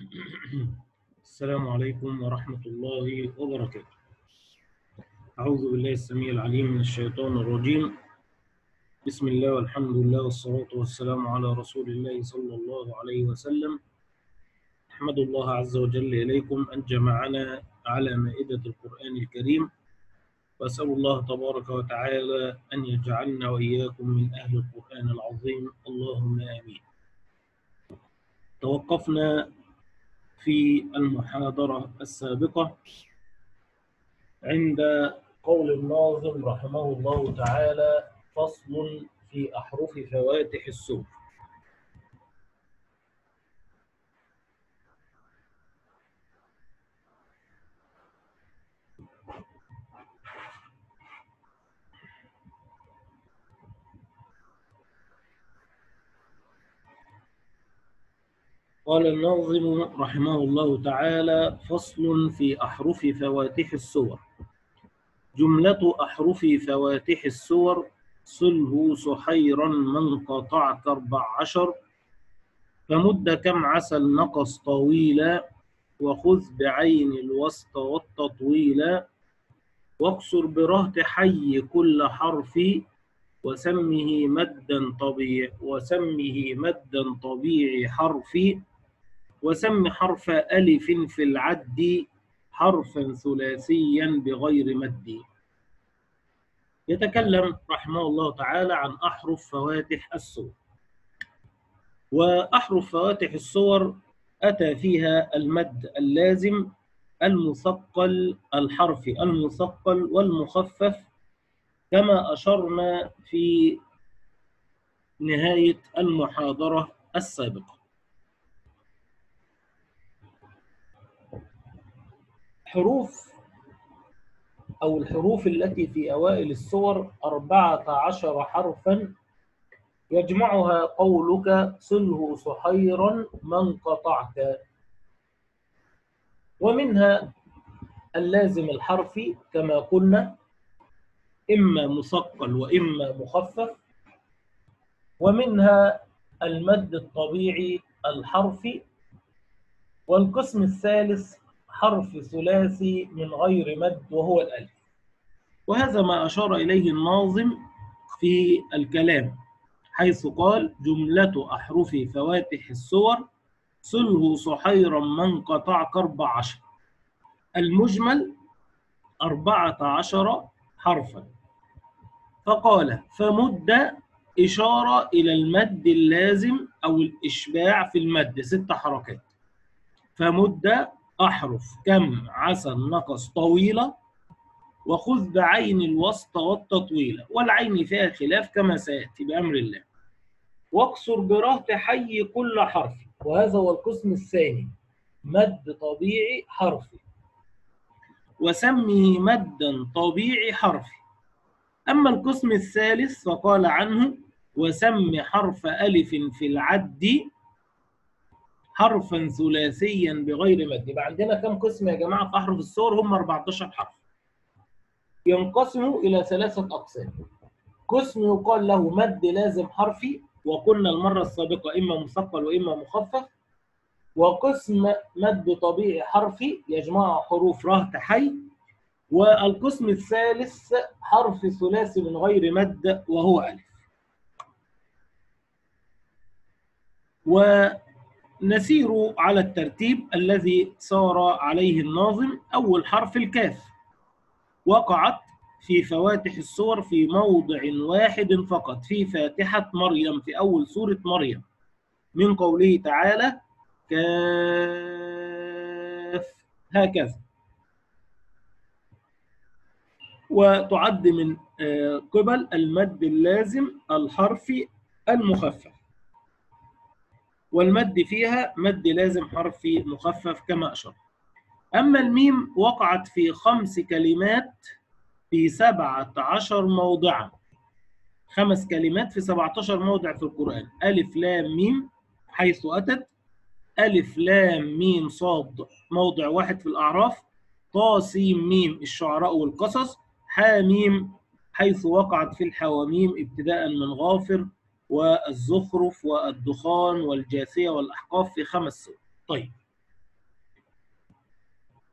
السلام عليكم ورحمة الله وبركاته أعوذ بالله السميع العليم من الشيطان الرجيم بسم الله والحمد لله والصلاة والسلام على رسول الله صلى الله عليه وسلم أحمد الله عز وجل إليكم أن جمعنا على مائدة القرآن الكريم وأسأل الله تبارك وتعالى أن يجعلنا وإياكم من أهل القرآن العظيم اللهم آمين توقفنا في المحاضرة السابقة عند قول الناظم رحمه الله تعالى فصل في أحرف فواتح السور قال الناظم رحمه الله تعالى فصل في أحرف فواتح السور جملة أحرف فواتح السور صله سحيرا من قطعك أربع عشر فمد كم عسل نقص طويلا وخذ بعين الوسط والتطويلا واقصر برهت حي كل حرف وسمه مدا طبيعي وسمه مدا طبيعي حرفي وسم حرف ألف في العد حرفا ثلاثيا بغير مد يتكلم رحمه الله تعالى عن أحرف فواتح السور وأحرف فواتح السور أتى فيها المد اللازم المثقل الحرفي المثقل والمخفف كما أشرنا في نهاية المحاضرة السابقة حروف أو الحروف التي في أوائل السور أربعة عشر حرفا يجمعها قولك صله سحيرا من قطعك ومنها اللازم الحرفي كما قلنا إما مثقل وإما مخفف ومنها المد الطبيعي الحرفي والقسم الثالث حرف ثلاثي من غير مد وهو الألف وهذا ما أشار إليه الناظم في الكلام حيث قال جملة أحرف فواتح السور صله صحيرا من قطعك أربع عشر المجمل أربعة عشر حرفا فقال فمد إشارة إلى المد اللازم أو الإشباع في المد ست حركات فمد أحرف كم عسل نقص طويلة وخذ بعين الوسط والتطويلة والعين فيها خلاف كما سيأتي بأمر الله واقصر برهت حي كل حرف وهذا هو القسم الثاني مد طبيعي حرفي وسمه مدا طبيعي حرفي أما القسم الثالث فقال عنه وسم حرف ألف في العد حرفا ثلاثيا بغير مد يبقى عندنا كم قسم يا جماعة في أحرف السور هم 14 حرف ينقسموا إلى ثلاثة أقسام قسم يقال له مد لازم حرفي وقلنا المرة السابقة إما مثقل وإما مخفف وقسم مد طبيعي حرفي يجمع حروف رهت حي والقسم الثالث حرف ثلاثي من غير مد وهو ألف ونسير على الترتيب الذي سار عليه الناظم أول حرف الكاف وقعت في فواتح السور في موضع واحد فقط في فاتحة مريم في أول سورة مريم من قوله تعالى كاف هكذا وتعد من قبل المد اللازم الحرفي المخفف والمد فيها مد لازم حرفي مخفف كما أشرت أما الميم وقعت في خمس كلمات في سبعة عشر موضعا خمس كلمات في سبعة عشر موضع في القرآن ألف لام ميم حيث أتت ألف لام ميم صاد موضع واحد في الأعراف طا سين ميم الشعراء والقصص حاميم حيث وقعت في الحواميم ابتداء من غافر والزخرف والدخان والجاثية والأحقاف في خمس سور طيب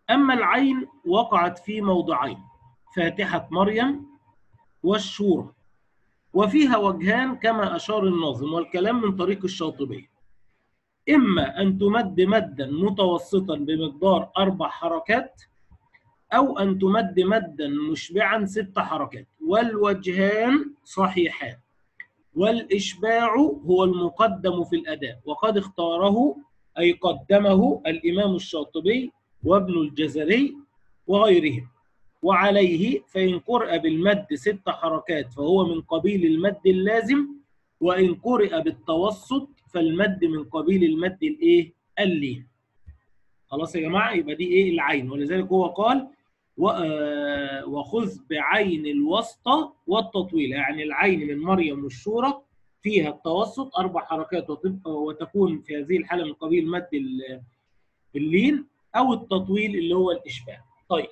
أما العين وقعت في موضعين فاتحة مريم والشورى وفيها وجهان كما أشار الناظم والكلام من طريق الشاطبية إما أن تمد مدا متوسطا بمقدار أربع حركات أو أن تمد مدا مشبعا ست حركات والوجهان صحيحان والإشباع هو المقدم في الأداء وقد اختاره أي قدمه الإمام الشاطبي وابن الجزري وغيرهم وعليه فإن قرأ بالمد ست حركات فهو من قبيل المد اللازم وإن قرئ بالتوسط فالمد من قبيل المد الإيه؟ اللين. خلاص يا جماعة يبقى دي إيه العين ولذلك هو قال وخذ بعين الوسطى والتطويل يعني العين من مريم والشورى فيها التوسط أربع حركات وتكون في هذه الحالة من قبيل مد اللين أو التطويل اللي هو الإشباع. طيب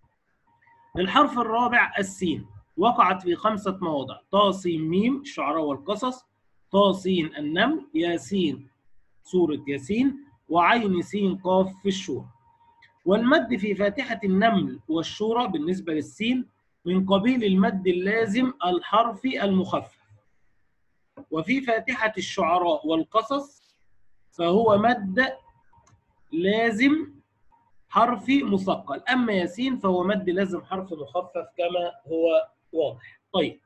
الحرف الرابع السين وقعت في خمسة مواضع طا سين ميم الشعراء والقصص طا سين النمل ياسين سورة ياسين وعين سين قاف في الشورى والمد في فاتحة النمل والشورى بالنسبة للسين من قبيل المد اللازم الحرفي المخفف وفي فاتحة الشعراء والقصص فهو مد لازم حرفي مثقل أما ياسين فهو مد لازم حرف مخفف كما هو واضح طيب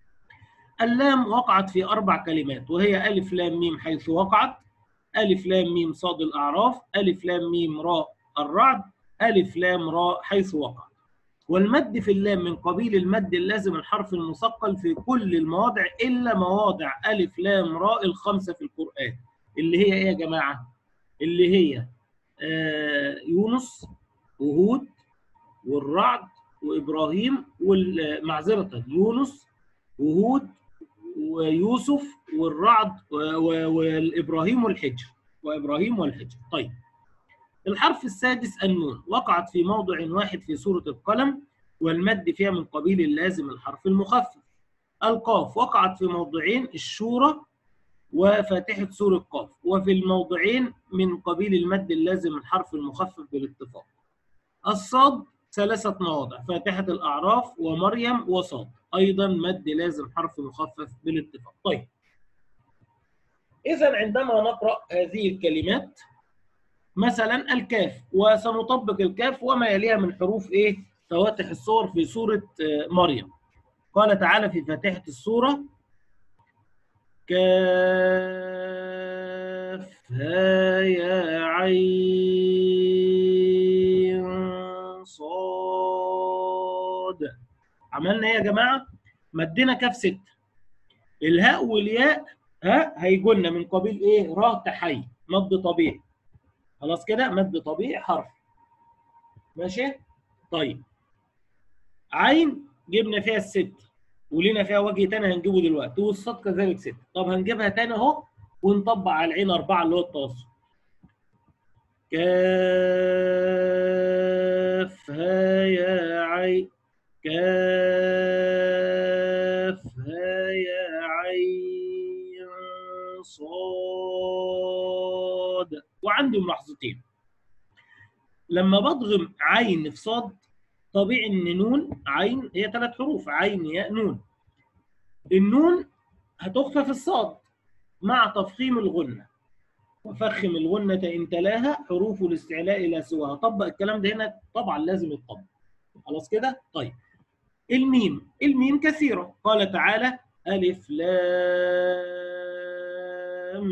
اللام وقعت في أربع كلمات وهي ألف لام ميم حيث وقعت ألف لام ميم صاد الأعراف ألف لام ميم راء الرعد ألف لام راء حيث وقعت والمد في اللام من قبيل المد اللازم الحرف المثقل في كل المواضع إلا مواضع ألف لام راء الخمسة في القرآن اللي هي إيه يا جماعة؟ اللي هي آه يونس وهود والرعد وابراهيم معذره يونس وهود ويوسف والرعد والابراهيم والحجر وابراهيم والحجر طيب الحرف السادس النون وقعت في موضع واحد في سوره القلم والمد فيها من قبيل اللازم الحرف المخفف القاف وقعت في موضعين الشورى وفاتحة سورة قاف وفي الموضعين من قبيل المد اللازم الحرف المخفف بالاتفاق الصاد ثلاثة مواضع فاتحة الأعراف ومريم وصاد أيضا مد لازم حرف مخفف بالاتفاق طيب إذا عندما نقرأ هذه الكلمات مثلا الكاف وسنطبق الكاف وما يليها من حروف إيه فواتح الصور في سورة مريم قال تعالى في فاتحة السورة كافها يا عين صاد عملنا ايه يا جماعه مدينا كاف ستة الهاء والياء ها هيجوا لنا من قبيل ايه راء تحي مد طبيعي خلاص كده مد طبيعي حرف ماشي طيب عين جبنا فيها الست ولينا فيها وجه تاني هنجيبه دلوقتي والصاد كذلك ستة طب هنجيبها تاني اهو ونطبق على العين أربعة اللي هو التوسط كافها يا عين كافها يا عين صاد وعندي ملاحظتين لما بضغم عين في صاد طبيعي ان نون عين هي ثلاث حروف عين ياء نون النون هتخفف الصاد مع تفخيم الغنه وفخم الغنة إن تلاها حروف الاستعلاء لا سواها طبق الكلام ده هنا طبعا لازم يتطبق خلاص كده طيب الميم الميم كثيرة قال تعالى ألف لام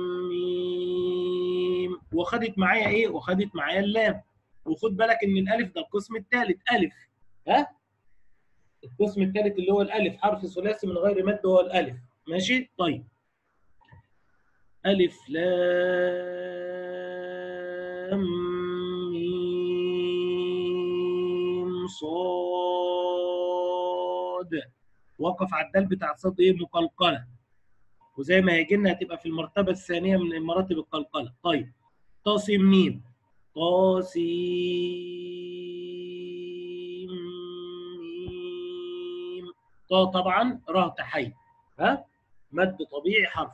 ميم وخدت معايا إيه وخدت معايا اللام وخد بالك إن الألف ده القسم الثالث ألف ها القسم الثالث اللي هو الألف حرف ثلاثي من غير مد هو الألف ماشي طيب ألف لام ميم صاد وقف على الدال بتاع صاد ايه مقلقله وزي ما هيجي لنا هتبقى في المرتبه الثانيه من مراتب القلقله طيب طاسم ميم طاسيم ميم طا طبعا را تحي ها مد طبيعي حرف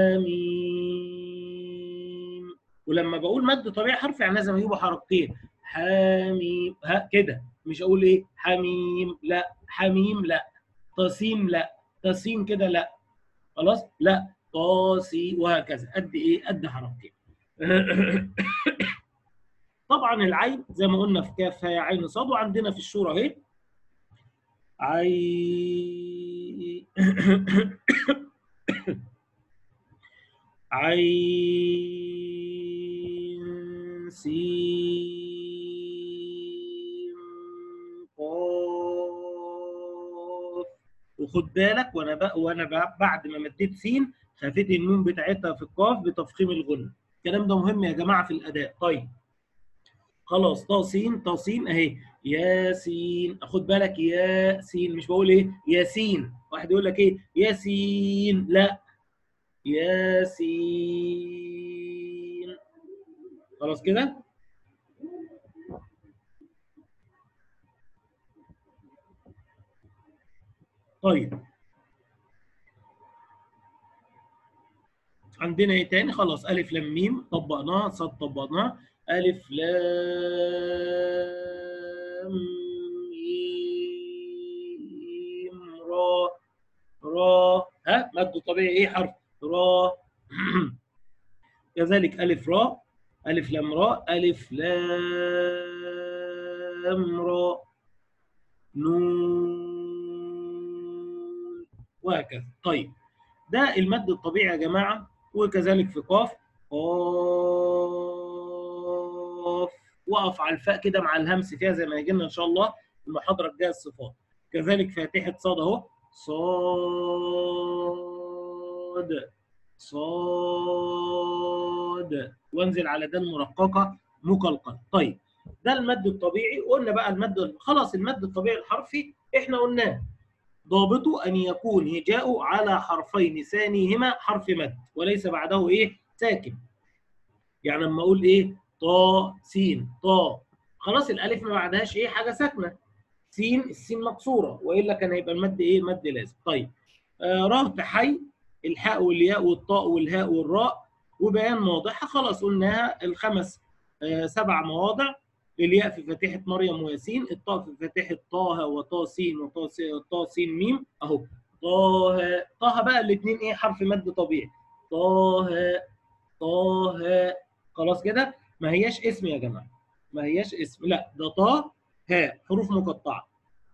حميم ولما بقول مد طبيعي حرف يعني لازم اجيبه حركتين حميم ها كده مش اقول ايه حميم لا حميم لا تصيم لا تصيم كده لا خلاص لا طاسي وهكذا قد ايه قد حركتين طبعا العين زي ما قلنا في كاف هي عين صاد وعندنا في الشورى اهي عين عين سين قاف وخد بالك وانا بقى وانا بقى بعد ما مديت سين خفيت النون بتاعتها في القاف بتفخيم الغنة الكلام ده مهم يا جماعه في الاداء طيب خلاص طاسين طاسين اهي ياسين خد بالك ياسين مش بقول ايه ياسين واحد يقول لك ايه ياسين لا ياسين خلاص كده طيب عندنا ايه تاني خلاص الف لام ميم طبقناه صاد طبقناه الف لام ميم را را ها مد طبيعي ايه حرف را كذلك الف را الف لام را الف لام را نون وهكذا طيب ده المد الطبيعي يا جماعه وكذلك في قاف قاف وقف على الفاء كده مع الهمس فيها زي ما هيجي لنا ان شاء الله المحاضره الجايه الصفات كذلك فاتحه صاد اهو صاد صاد وانزل على ده المرققه مقلقل طيب ده المد الطبيعي قلنا بقى المد خلاص المد الطبيعي الحرفي احنا قلناه ضابطه ان يكون هجاؤه على حرفين ثانيهما حرف مد وليس بعده ايه ساكن يعني لما اقول ايه طا سين طا خلاص الالف ما بعدهاش ايه حاجه ساكنه سين السين مكسوره والا كان هيبقى المد ايه مد لازم طيب آه راء حي الحاء والياء والطاء والهاء والراء وبيان واضحه خلاص قلناها الخمس آه سبع مواضع الياء في فاتحه مريم وياسين الطاء في فاتحه طه وطا سين وطا طا سين ميم اهو طه طه بقى الاثنين ايه حرف مد طبيعي طه طه خلاص كده ما هياش اسم يا جماعه ما هياش اسم لا ده طه هاء حروف مقطعه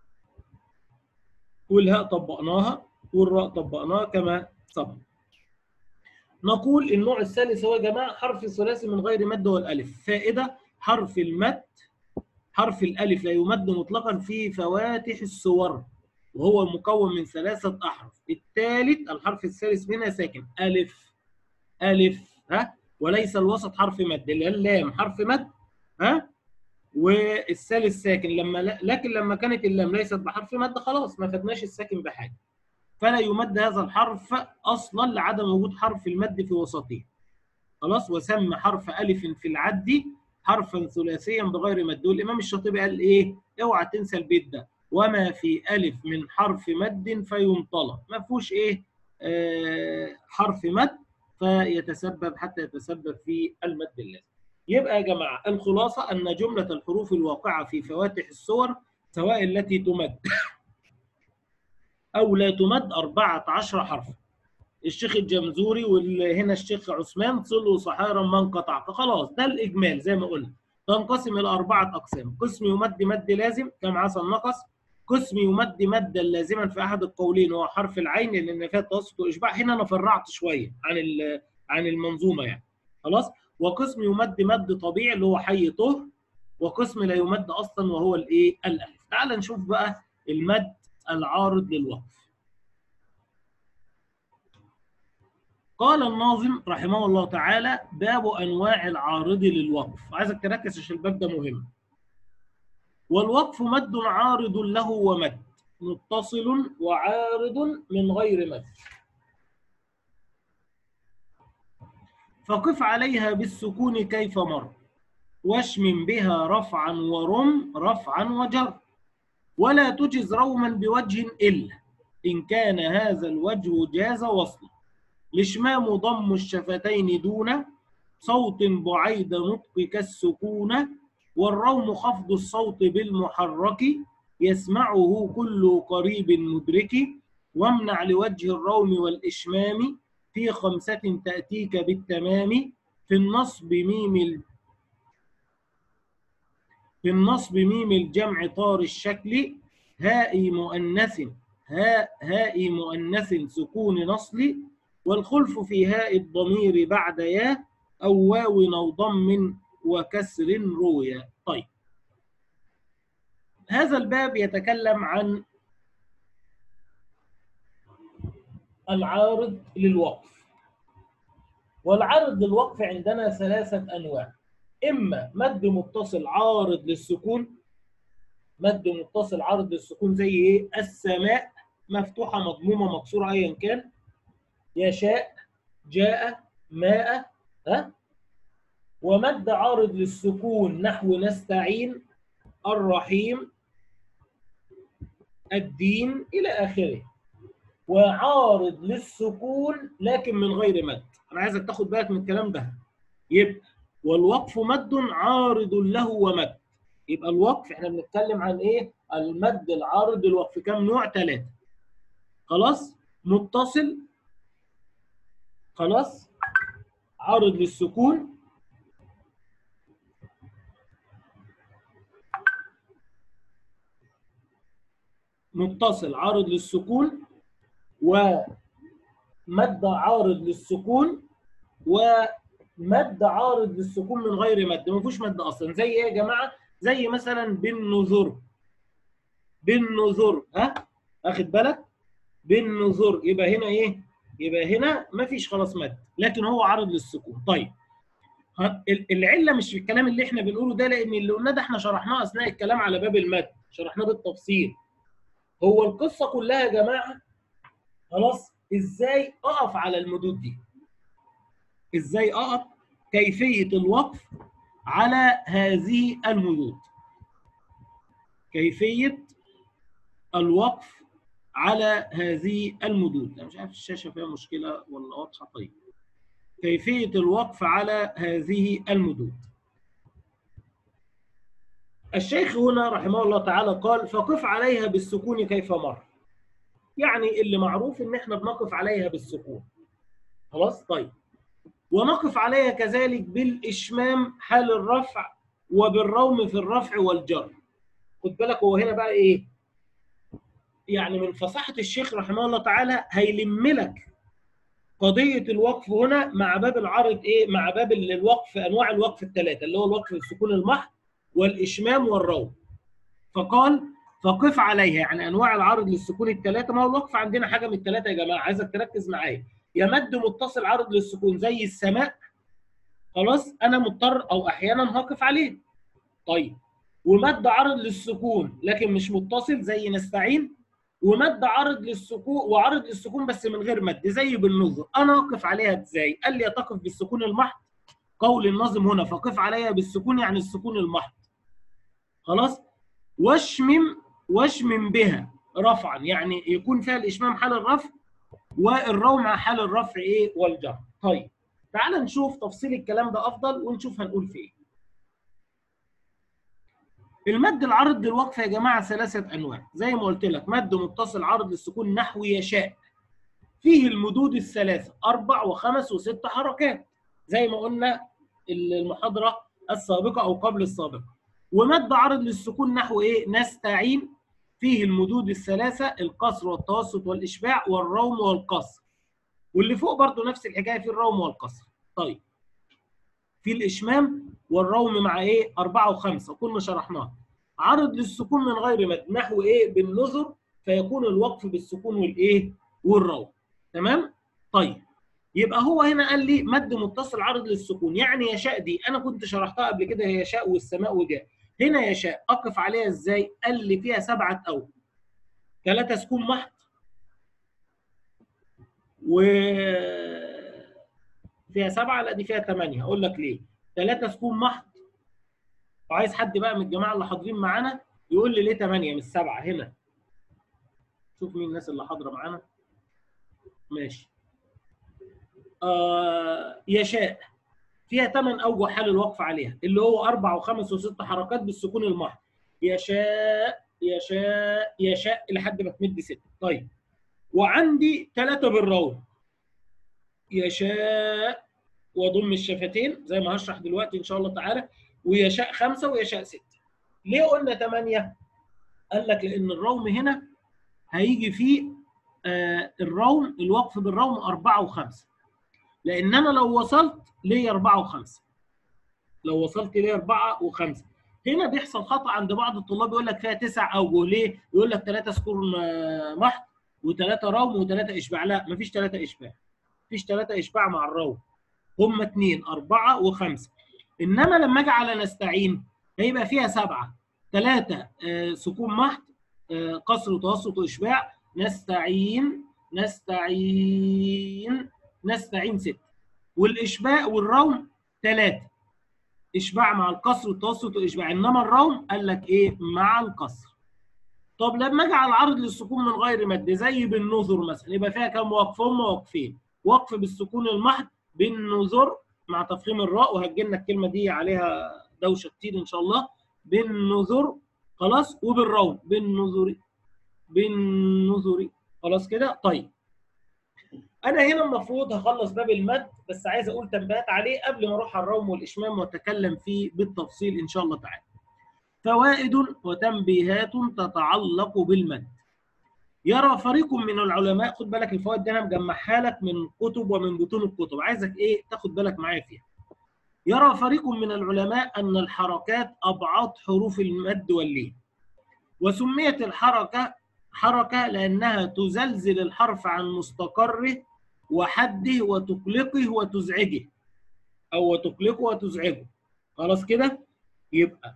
والهاء طبقناها والراء طبقناها كما سبق نقول النوع الثالث هو يا جماعه حرف ثلاثي من غير مد والالف فائده حرف المد حرف الالف لا يمد مطلقا في فواتح الصور وهو مكون من ثلاثه احرف الثالث الحرف الثالث منها ساكن الف الف ها وليس الوسط حرف مد اللام حرف مد ها والثالث ساكن لما لكن لما كانت اللام ليست بحرف مد خلاص ما فدناش الساكن بحاجه فلا يمد هذا الحرف اصلا لعدم وجود حرف المد في وسطه خلاص وسمى حرف الف في العد حرفا ثلاثيا بغير مد والامام الشاطبي قال ايه اوعى تنسى البيت ده وما في الف من حرف مد فيمطلى ما فيهوش ايه آه حرف مد فيتسبب حتى يتسبب في المد اللازم يبقى يا جماعه الخلاصه ان جمله الحروف الواقعه في فواتح الصور سواء التي تمد او لا تمد 14 حرفا الشيخ الجمزوري وهنا الشيخ عثمان صلوا صحارا من قطع خلاص ده الاجمال زي ما قلنا تنقسم الى اربعه اقسام قسم يمد مد لازم كم عسى النقص قسم يمد مدا لازما في احد القولين هو حرف العين لان فيها توسط واشباع هنا انا فرعت شويه عن عن المنظومه يعني خلاص وقسم يمد مد طبيعي اللي هو حي طهر وقسم لا يمد اصلا وهو الايه الالف تعال نشوف بقى المد العارض للوقف قال الناظم رحمه الله تعالى باب انواع العارض للوقف عايزك تركز عشان الباب ده مهم والوقف مد عارض له ومد متصل وعارض من غير مد فقف عليها بالسكون كيف مر واشمم بها رفعا ورم رفعا وجر ولا تجز روما بوجه إلا إن كان هذا الوجه جاز وصلا الإشمام ضم الشفتين دون صوت بعيد نطق كالسكون والروم خفض الصوت بالمحرك يسمعه كل قريب مدرك وامنع لوجه الروم والإشمام في خمسة تأتيك بالتمام في النصب ميم ال... في النصب ميم الجمع طار الشكل هاء مؤنث هاء هاء مؤنث سكون نصل والخلف في هاء الضمير بعد يا أو واو أو ضم وكسر رويا طيب هذا الباب يتكلم عن العارض للوقف والعارض للوقف عندنا ثلاثة أنواع إما مد متصل عارض للسكون مد متصل عارض للسكون زي إيه؟ السماء مفتوحة مضمومة مكسورة أيا كان يشاء جاء ماء ها ومد عارض للسكون نحو نستعين الرحيم الدين إلى آخره وعارض للسكون لكن من غير مد أنا عايزك تاخد بالك من الكلام ده يبقى والوقف مد عارض له ومد يبقى الوقف احنا بنتكلم عن ايه المد العارض للوقف كام نوع ثلاثة خلاص متصل خلاص عارض للسكون متصل عارض للسكون ومد عارض للسكون ومد عارض للسكون من غير مد ما فيهوش مد اصلا زي ايه يا جماعه زي مثلا بالنذر بالنذر ها اخد بالك بالنذر يبقى هنا ايه يبقى هنا ما فيش خلاص مد لكن هو عارض للسكون طيب العله مش في الكلام اللي احنا بنقوله ده لان اللي قلناه ده احنا شرحناه اثناء الكلام على باب المد شرحناه بالتفصيل هو القصه كلها يا جماعه خلاص ازاي اقف على المدود دي ازاي اقف كيفيه الوقف على هذه المدود كيفيه الوقف على هذه المدود انا مش عارف الشاشه فيها مشكله ولا واضحه طيب كيفيه الوقف على هذه المدود الشيخ هنا رحمه الله تعالى قال فقف عليها بالسكون كيف مر يعني اللي معروف ان احنا بنقف عليها بالسكون خلاص طيب ونقف عليها كذلك بالاشمام حال الرفع وبالروم في الرفع والجر خد بالك هو هنا بقى ايه يعني من فصاحه الشيخ رحمه الله تعالى هيلم لك قضيه الوقف هنا مع باب العرض ايه مع باب الوقف انواع الوقف الثلاثه اللي هو الوقف السكون المحض والاشمام والروم فقال فقف عليها يعني انواع العرض للسكون الثلاثه ما هو الوقف عندنا حاجه من الثلاثه يا جماعه عايزك تركز معايا يا مد متصل عرض للسكون زي السماء خلاص انا مضطر او احيانا هقف عليه طيب ومد عرض للسكون لكن مش متصل زي نستعين ومد عرض للسكون وعرض للسكون بس من غير مد زي بالنظر انا اقف عليها ازاي قال لي تقف بالسكون المحض قول الناظم هنا فقف عليها بالسكون يعني السكون المحض خلاص واشمم واشمم بها رفعا يعني يكون فيها الاشمام حال الرفع والروم حال الرفع ايه والجر طيب تعال نشوف تفصيل الكلام ده افضل ونشوف هنقول في ايه المد العرض للوقف يا جماعه ثلاثه انواع زي ما قلت لك مد متصل عرض للسكون نحو يشاء فيه المدود الثلاثه اربع وخمس وست حركات زي ما قلنا المحاضره السابقه او قبل السابقه ومد عرض للسكون نحو ايه نستعين فيه المدود الثلاثه القصر والتوسط والاشباع والروم والقصر واللي فوق برضو نفس الحكايه في الروم والقصر طيب في الاشمام والروم مع ايه أربعة وخمسة كنا شرحناها عرض للسكون من غير مد نحو ايه بالنذر فيكون الوقف بالسكون والايه والروم تمام طيب يبقى هو هنا قال لي مد متصل عرض للسكون يعني يشاء دي انا كنت شرحتها قبل كده هي يشاء والسماء وجاء هنا يشاء اقف عليها ازاي قال لي فيها سبعه اوجه ثلاثه سكون محض و فيها سبعه لا دي فيها ثمانيه اقول لك ليه ثلاثه سكون محض وعايز حد بقى من الجماعه اللي حاضرين معانا يقول لي ليه ثمانيه مش سبعه هنا شوف مين الناس اللي حاضره معانا ماشي آه يشاء فيها ثمان اوجه حال الوقف عليها اللي هو اربع وخمس وست حركات بالسكون المحض يشاء يشاء يشاء لحد ما تمد ست طيب وعندي ثلاثه بالروم يشاء واضم الشفتين زي ما هشرح دلوقتي ان شاء الله تعالى ويشاء خمسه ويشاء سته ليه قلنا ثمانيه؟ قال لك لان الروم هنا هيجي فيه آه الروم الوقف بالروم أربعة وخمسة لأن أنا لو وصلت ليا أربعة وخمسة لو وصلت ليا أربعة وخمسة هنا بيحصل خطأ عند بعض الطلاب يقول لك فيها تسع أوجه ليه؟ يقول لك ثلاثة سكون محض وثلاثة روم وثلاثة إشباع لا مفيش ثلاثة إشباع مفيش ثلاثة إشباع مع الروم هم اثنين أربعة وخمسة إنما لما أجي على نستعين هيبقى فيها سبعة ثلاثة آه سكون محض آه قصر وتوسط وإشباع نستعين نستعين نستعين ستة والإشباع والروم ثلاثة إشباع مع القصر والتوسط والإشباع إنما الروم قال لك إيه مع القصر طب لما أجي على العرض للسكون من غير مد زي بالنذر مثلا يبقى فيها كام وقف هم وقفين وقف بالسكون المحض بالنذر مع تفخيم الراء وهتجي لنا الكلمة دي عليها دوشة كتير إن شاء الله بالنذر خلاص وبالروم بالنذر بالنذر خلاص كده طيب انا هنا المفروض هخلص باب المد بس عايز اقول تنبيهات عليه قبل ما اروح على الروم والاشمام واتكلم فيه بالتفصيل ان شاء الله تعالى فوائد وتنبيهات تتعلق بالمد يرى فريق من العلماء خد بالك الفوائد دي انا مجمعها لك من كتب ومن بطون الكتب عايزك ايه تاخد بالك معايا فيها يرى فريق من العلماء ان الحركات ابعاد حروف المد واللين وسميت الحركه حركة لأنها تزلزل الحرف عن مستقره وحده وتقلقه وتزعجه أو تقلقه وتزعجه خلاص كده يبقى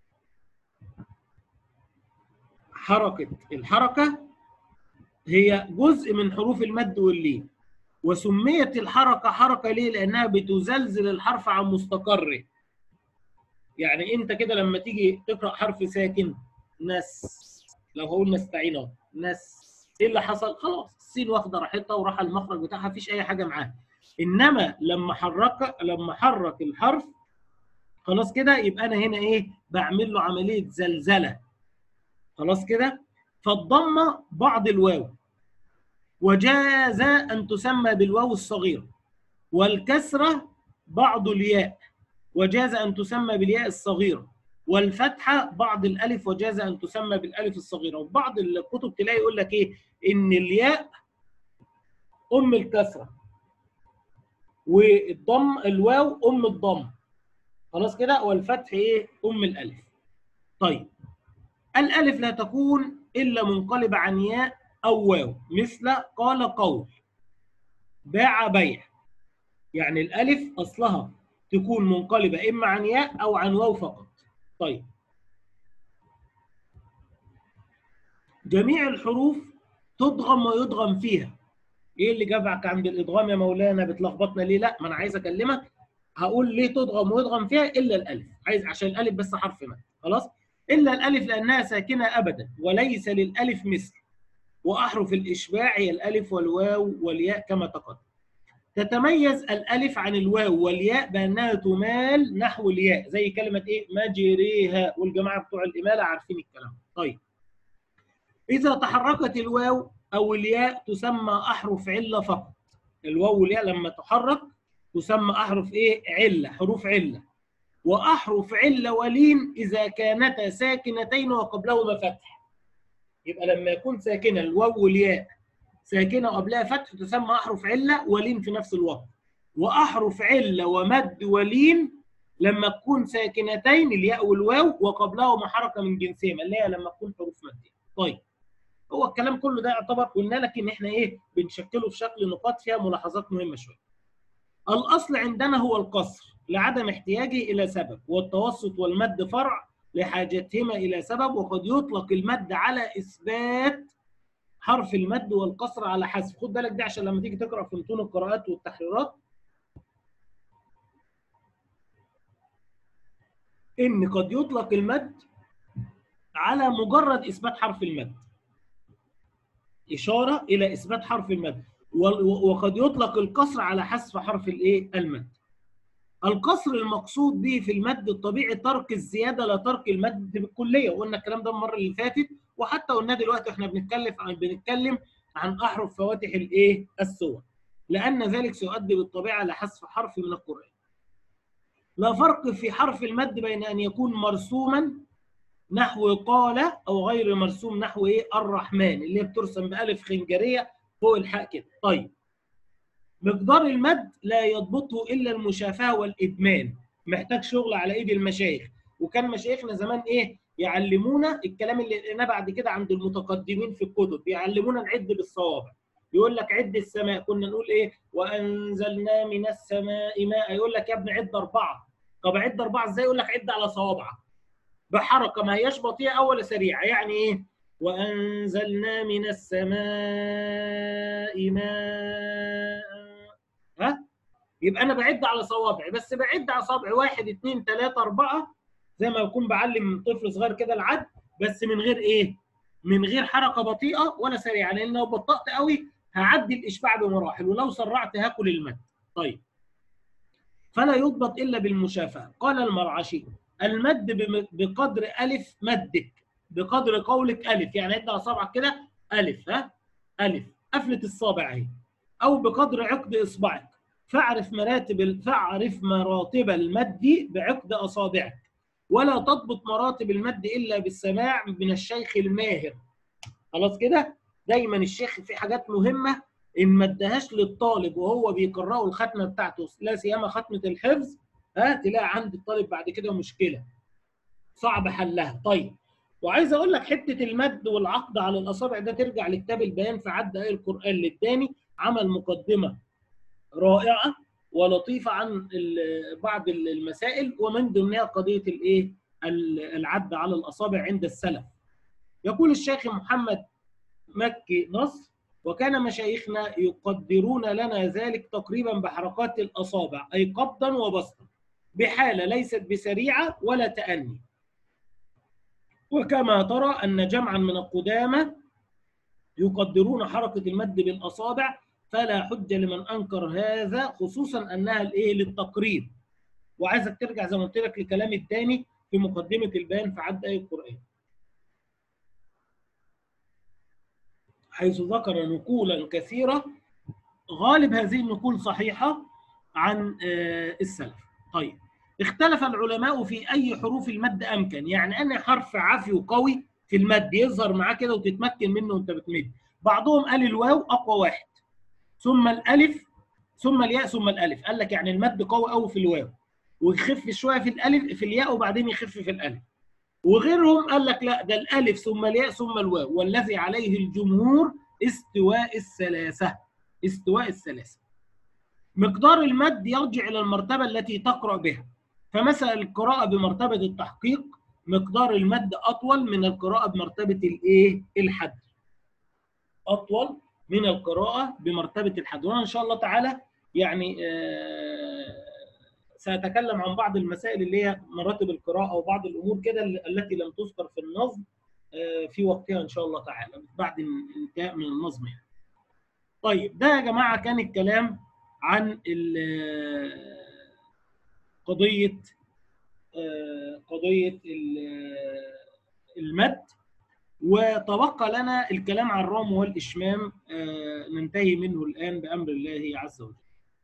حركة الحركة هي جزء من حروف المد واللين وسميت الحركة حركة ليه؟ لأنها بتزلزل الحرف عن مستقره يعني أنت كده لما تيجي تقرأ حرف ساكن نس لو هقول نستعين اهو نس ايه اللي حصل؟ خلاص السين واخده راحتها وراح المخرج بتاعها مفيش اي حاجه معاها انما لما حرك لما حرك الحرف خلاص كده يبقى انا هنا ايه؟ بعمل له عمليه زلزله خلاص كده؟ فالضمه بعض الواو وجاز ان تسمى بالواو الصغيره والكسره بعض الياء وجاز ان تسمى بالياء الصغيره والفتحه بعض الالف وجاز ان تسمى بالالف الصغيره وبعض الكتب تلاقي يقول لك ايه ان الياء ام الكسره والضم الواو ام الضم خلاص كده والفتح ايه ام الالف طيب الالف لا تكون الا منقلبه عن ياء او واو مثل قال قول باع بيع يعني الالف اصلها تكون منقلبه اما عن ياء او عن واو فقط طيب جميع الحروف تضغم ويضغم فيها ايه اللي جابك عند الادغام يا مولانا بتلخبطنا ليه لا ما انا عايز اكلمك هقول ليه تضغم ويضغم فيها الا الالف عايز عشان الالف بس حرف مد خلاص الا الالف لانها ساكنه ابدا وليس للالف مثل واحرف الاشباع هي الالف والواو والياء كما تقدم تتميز الالف عن الواو والياء بانها تمال نحو الياء زي كلمه ايه مجريها والجماعه بتوع الاماله عارفين الكلام طيب اذا تحركت الواو او الياء تسمى احرف عله فقط الواو والياء لما تحرك تسمى احرف ايه عله حروف عله واحرف عله ولين اذا كانتا ساكنتين وقبلهما فتح يبقى لما يكون ساكنه الواو والياء ساكنه وقبلها فتح تسمى احرف عله ولين في نفس الوقت واحرف عله ومد ولين لما تكون ساكنتين الياء والواو وقبلهما حركه من جنسهما اللي هي لما تكون حروف ماديه طيب هو الكلام كله ده يعتبر قلنا لك ان احنا ايه بنشكله في شكل نقاط فيها ملاحظات مهمه شويه الاصل عندنا هو القصر لعدم احتياجه الى سبب والتوسط والمد فرع لحاجتهما الى سبب وقد يطلق المد على اثبات حرف المد والقصر على حذف خد بالك دي عشان لما تيجي تقرا في متون القراءات والتحريرات ان قد يطلق المد على مجرد اثبات حرف المد اشاره الى اثبات حرف المد وقد يطلق القصر على حذف حرف الايه المد القصر المقصود به في المد الطبيعي ترك الزياده لا ترك المد بالكليه وقلنا الكلام ده المره اللي فاتت وحتى قلنا دلوقتي احنا بنتكلم عن بنتكلم عن احرف فواتح الايه السور لان ذلك سيؤدي بالطبيعه لحذف حرف من القران لا فرق في حرف المد بين ان يكون مرسوما نحو قال او غير مرسوم نحو ايه الرحمن اللي هي بترسم بالف خنجريه فوق الحاء كده طيب مقدار المد لا يضبطه الا المشافهه والادمان محتاج شغل على ايد المشايخ وكان مشايخنا زمان ايه يعلمونا الكلام اللي لقيناه بعد كده عند المتقدمين في الكتب يعلمونا نعد بالصوابع يقول لك عد السماء كنا نقول ايه وانزلنا من السماء ماء يقول لك يا ابني عد اربعه طب عد اربعه ازاي يقول لك عد على صوابعك بحركه ما هياش بطيئه او ولا سريعه يعني ايه وانزلنا من السماء ماء ها يبقى انا بعد على صوابعي بس بعد على صوابعي واحد اثنين ثلاثه اربعه زي ما يكون بعلم طفل صغير كده العد بس من غير ايه؟ من غير حركه بطيئه ولا سريعه لان لو بطأت قوي هعدي الاشباع بمراحل ولو سرعت هاكل المد. طيب فلا يضبط الا بالمشافهه قال المرعشي المد بقدر الف مدك بقدر قولك الف يعني عد على صابعك كده الف ها الف قفله الصابع اهي او بقدر عقد اصبعك فاعرف مراتب فاعرف مراتب المد بعقد اصابعك ولا تضبط مراتب المد الا بالسماع من الشيخ الماهر خلاص كده دايما الشيخ في حاجات مهمه ان ما ادهاش للطالب وهو بيقرأه الختمه بتاعته لا سيما ختمه الحفظ ها تلاقي عند الطالب بعد كده مشكله صعب حلها طيب وعايز اقول لك حته المد والعقد على الاصابع ده ترجع لكتاب البيان في عد ايه القران للداني عمل مقدمه رائعه ولطيفه عن بعض المسائل ومن ضمنها قضيه الايه العد على الاصابع عند السلف يقول الشيخ محمد مكي نصر وكان مشايخنا يقدرون لنا ذلك تقريبا بحركات الاصابع اي قبضا وبسطا بحاله ليست بسريعه ولا تأني وكما ترى ان جمعا من القدامى يقدرون حركه المد بالاصابع فلا حجه لمن انكر هذا خصوصا انها الايه للتقريب وعايزك ترجع زي ما قلت لك لكلام الثاني في مقدمه البيان في عد اي القران حيث ذكر نقولا كثيره غالب هذه النقول صحيحه عن السلف طيب اختلف العلماء في اي حروف المد امكن يعني انا حرف عافي وقوي في المد يظهر معاه كده وتتمكن منه وانت بتمد بعضهم قال الواو اقوى واحد ثم الالف ثم الياء ثم الالف قال لك يعني المد قوي قوي في الواو ويخف شويه في الالف في الياء وبعدين يخف في الالف وغيرهم قال لك لا ده الالف ثم الياء ثم الواو والذي عليه الجمهور استواء الثلاثه استواء الثلاثه مقدار المد يرجع الى المرتبه التي تقرا بها فمثلا القراءه بمرتبه التحقيق مقدار المد اطول من القراءه بمرتبه الايه الحد اطول من القراءه بمرتبه الحد وانا ان شاء الله تعالى يعني ساتكلم عن بعض المسائل اللي هي مراتب القراءه وبعض الامور كده التي لم تذكر في النظم في وقتها ان شاء الله تعالى بعد الانتهاء من النظم يعني. طيب ده يا جماعه كان الكلام عن قضيه قضيه المد وتبقى لنا الكلام عن الرام والاشمام ننتهي منه الان بامر الله عز وجل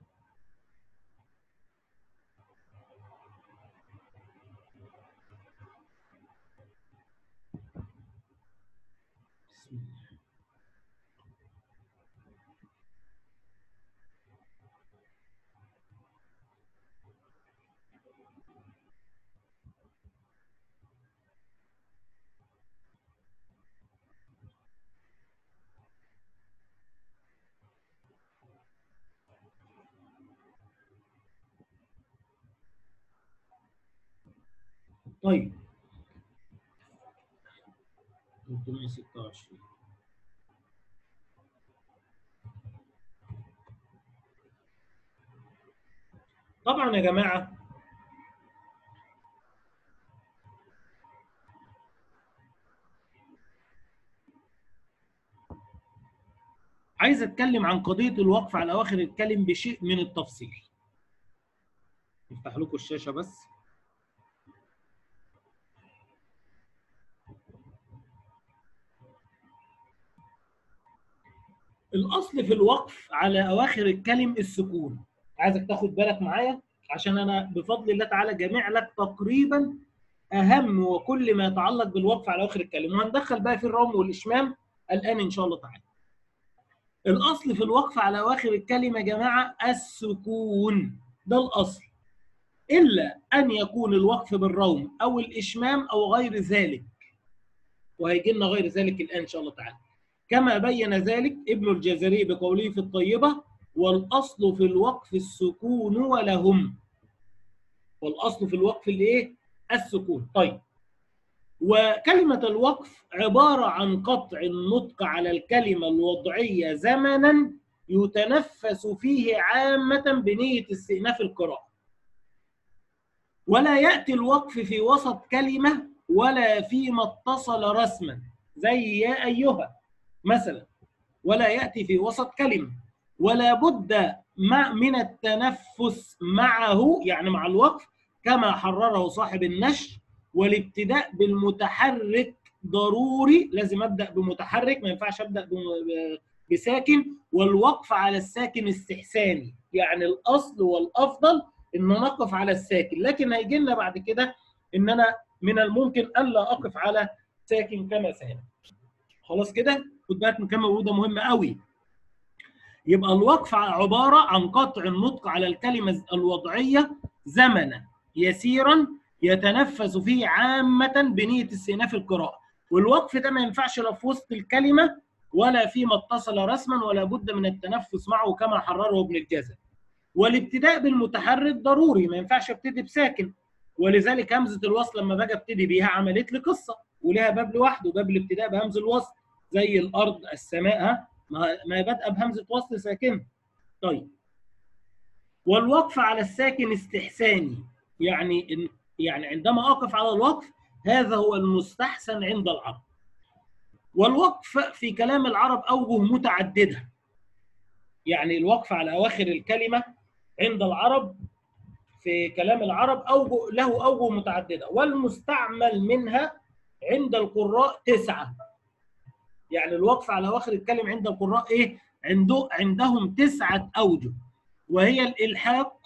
طيب 326 طبعا يا جماعه عايز اتكلم عن قضيه الوقف على اواخر الكلم بشيء من التفصيل افتح لكم الشاشه بس الاصل في الوقف على اواخر الكلم السكون عايزك تاخد بالك معايا عشان انا بفضل الله تعالى جامع لك تقريبا اهم وكل ما يتعلق بالوقف على اخر الكلمه وهندخل بقى في الروم والاشمام الان ان شاء الله تعالى الاصل في الوقف على اواخر الكلمه يا جماعه السكون ده الاصل الا ان يكون الوقف بالروم او الاشمام او غير ذلك وهيجي لنا غير ذلك الان ان شاء الله تعالى كما بين ذلك ابن الجزري بقوله في الطيبه والاصل في الوقف السكون ولهم والاصل في الوقف الايه السكون طيب وكلمة الوقف عبارة عن قطع النطق على الكلمة الوضعية زمنا يتنفس فيه عامة بنية استئناف القراءة ولا يأتي الوقف في وسط كلمة ولا فيما اتصل رسما زي يا أيها مثلا ولا يأتي في وسط كلمة ولا بد من التنفس معه يعني مع الوقف كما حرره صاحب النشر والابتداء بالمتحرك ضروري لازم ابدا بمتحرك ما ينفعش ابدا بساكن والوقف على الساكن استحساني يعني الاصل والافضل ان نقف على الساكن لكن هيجي لنا بعد كده ان انا من الممكن الا اقف على ساكن كما سهل خلاص كده خد بالك من كلمه وده مهمه قوي يبقى الوقف عباره عن قطع النطق على الكلمه الوضعيه زمنا يسيرا يتنفس فيه عامة بنية استئناف القراءة والوقف ده ما ينفعش لا في وسط الكلمة ولا فيما اتصل رسما ولا بد من التنفس معه كما حرره ابن الجزر والابتداء بالمتحرك ضروري ما ينفعش ابتدي بساكن ولذلك همزة الوصل لما باجي ابتدي بيها عملت لي قصة ولها باب لوحده باب الابتداء بهمز الوصل زي الأرض السماء ها ما بادئه بهمزة وصل ساكنة طيب والوقف على الساكن استحساني يعني يعني عندما اقف على الوقف هذا هو المستحسن عند العرب والوقف في كلام العرب اوجه متعدده يعني الوقف على اواخر الكلمه عند العرب في كلام العرب اوجه له اوجه متعدده والمستعمل منها عند القراء تسعه يعني الوقف على اواخر الكلمه عند القراء ايه عنده عندهم تسعه اوجه وهي الالحاق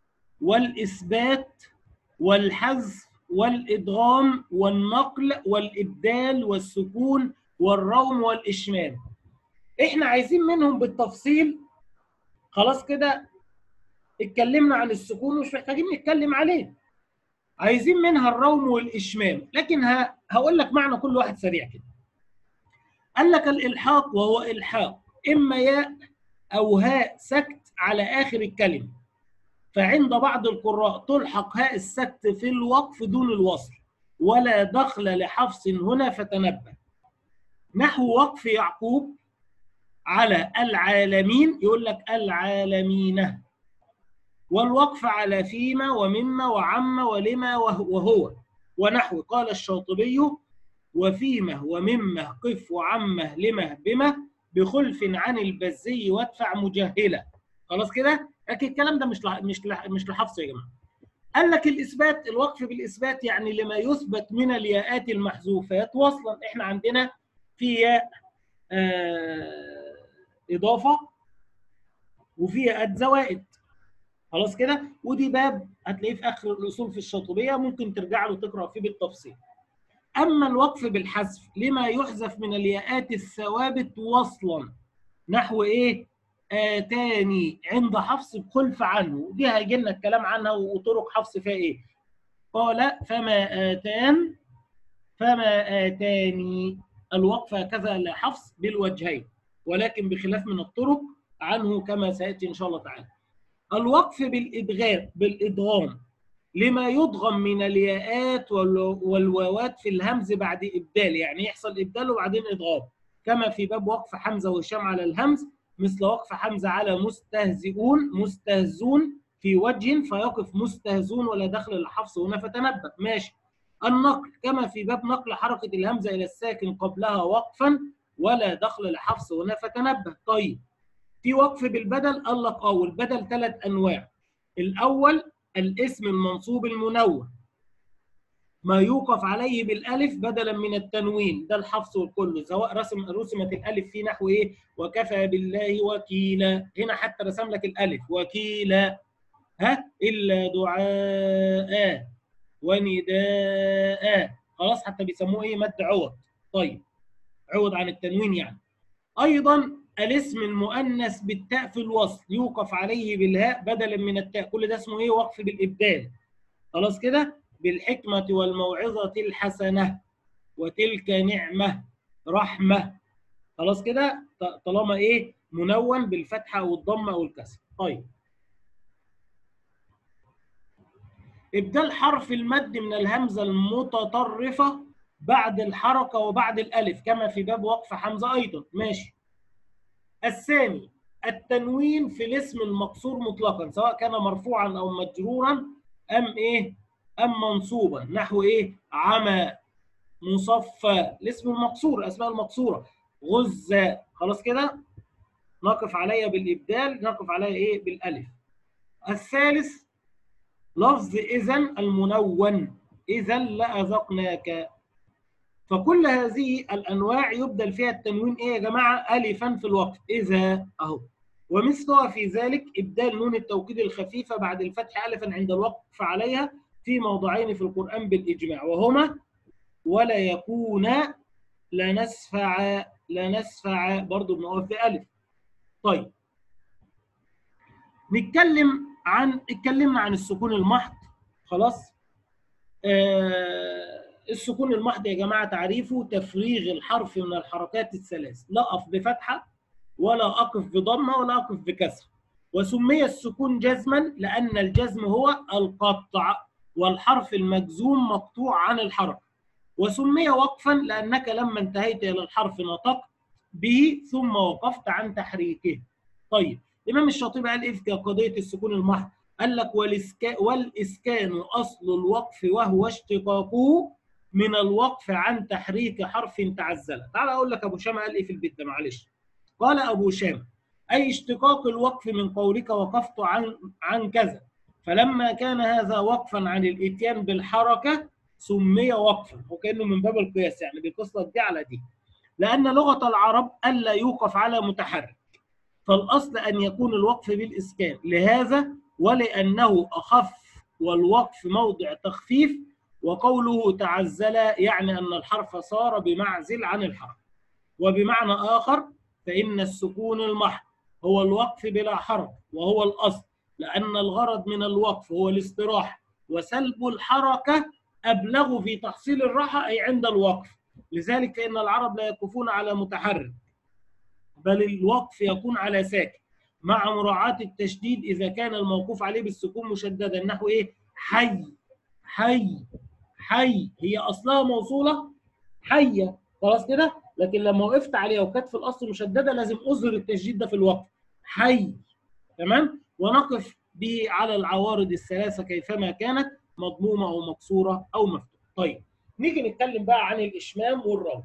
والاثبات والحذف والادغام والنقل والابدال والسكون والروم والاشمام احنا عايزين منهم بالتفصيل خلاص كده اتكلمنا عن السكون ومش محتاجين نتكلم عليه عايزين منها الروم والاشمام لكن ه... هقول لك معنى كل واحد سريع كده قال لك الالحاق وهو الحاق اما ياء او هاء سكت على اخر الكلمه فعند بعض القراء تلحق هاء السكت في الوقف دون الوصل ولا دخل لحفص هنا فتنبه نحو وقف يعقوب على العالمين يقول لك العالمين والوقف على فيما ومما وعم ولما وهو ونحو قال الشاطبي وفيمه وممه قف وعمه لمه بمه بخلف عن البزي وادفع مجهله خلاص كده لكن الكلام ده مش لح... مش لح... مش لحفظ يا جماعه قال لك الاثبات الوقف بالاثبات يعني لما يثبت من الياءات المحذوفات وصلا احنا عندنا في ياء آه اضافه وفي ياءات زوائد خلاص كده ودي باب هتلاقيه في اخر الاصول في الشاطبيه ممكن ترجع له تقرا فيه بالتفصيل اما الوقف بالحذف لما يحذف من الياءات الثوابت وصلا نحو ايه آتاني عند حفص بخلف عنه دي هيجي لنا الكلام عنها وطرق حفص فيها ايه قال فما آتان فما آتاني الوقف هكذا لحفص بالوجهين ولكن بخلاف من الطرق عنه كما سيأتي إن شاء الله تعالى الوقف بالإدغام بالإدغام لما يضغم من الياءات والواوات في الهمز بعد إبدال يعني يحصل إبدال وبعدين إدغام كما في باب وقف حمزة وهشام على الهمز مثل وقف حمزة على مستهزئون مستهزون في وجه فيقف مستهزون ولا دخل الحفص هنا فتنبه ماشي النقل كما في باب نقل حركة الهمزة إلى الساكن قبلها وقفا ولا دخل الحفص هنا فتنبه طيب في وقف بالبدل قال لك اه والبدل ثلاث انواع الاول الاسم المنصوب المنون ما يوقف عليه بالالف بدلا من التنوين ده الحفظ والكل سواء رسم رسمت الالف في نحو ايه وكفى بالله وكيلا هنا حتى رسم لك الالف وكيلا ها الا دعاء ونداء خلاص حتى بيسموه ايه مد عوض طيب عوض عن التنوين يعني ايضا الاسم المؤنث بالتاء في الوصل يوقف عليه بالهاء بدلا من التاء كل ده اسمه ايه وقف بالابدال خلاص كده بالحكمة والموعظة الحسنة وتلك نعمة رحمة خلاص كده طالما ايه منون بالفتحة او الضمة او الكسر طيب ابدال حرف المد من الهمزة المتطرفة بعد الحركة وبعد الألف كما في باب وقف حمزة أيضا ماشي الثاني التنوين في الاسم المقصور مطلقا سواء كان مرفوعا أو مجرورا أم إيه أم منصوبا نحو إيه عمى مصفى الاسم المقصور الأسماء المقصورة غزة خلاص كده نقف عليها بالإبدال نقف عليها إيه بالألف الثالث لفظ إذا المنون إذا لأذقناك فكل هذه الأنواع يبدل فيها التنوين إيه يا جماعة ألفا في الوقت إذا أهو ومثلها في ذلك إبدال نون التوكيد الخفيفة بعد الفتح ألفا عند الوقف عليها في موضعين في القرآن بالإجماع وهما ولا يكون لنسفع لنسفع برضه بنقف بألف طيب نتكلم عن اتكلمنا عن السكون المحض خلاص آه السكون المحض يا جماعه تعريفه تفريغ الحرف من الحركات الثلاث لا اقف بفتحه ولا اقف بضمه ولا اقف بكسر وسمي السكون جزما لان الجزم هو القطع والحرف المجزوم مقطوع عن الحركه وسمي وقفا لانك لما انتهيت الى الحرف نطقت به ثم وقفت عن تحريكه طيب الامام الشاطبي قال ايه في قضيه السكون المحض قال لك والإسكان, والاسكان اصل الوقف وهو اشتقاقه من الوقف عن تحريك حرف تعزل تعال اقول لك ابو شامه قال ايه في البيت ده معلش قال ابو شامه اي اشتقاق الوقف من قولك وقفت عن عن كذا فلما كان هذا وقفا عن الاتيان بالحركه سمي وقفا وكانه من باب القياس يعني بيقص لك دي على دي لان لغه العرب الا يوقف على متحرك فالاصل ان يكون الوقف بالاسكان لهذا ولانه اخف والوقف موضع تخفيف وقوله تعزل يعني ان الحرف صار بمعزل عن الحرف وبمعنى اخر فان السكون المحض هو الوقف بلا حرف وهو الاصل لان الغرض من الوقف هو الاستراحه وسلب الحركه ابلغ في تحصيل الراحه اي عند الوقف لذلك فان العرب لا يقفون على متحرك بل الوقف يكون على ساكن مع مراعاة التشديد إذا كان الموقوف عليه بالسكون مشددا نحو إيه؟ حي حي حي هي أصلها موصولة حية خلاص كده؟ لكن لما وقفت عليها وكانت في الأصل مشددة لازم أظهر التشديد ده في الوقف حي تمام؟ ونقف به على العوارض الثلاثة كيفما كانت مضمومة أو مكسورة أو مفتوحة. طيب نيجي نتكلم بقى عن الإشمام والروم.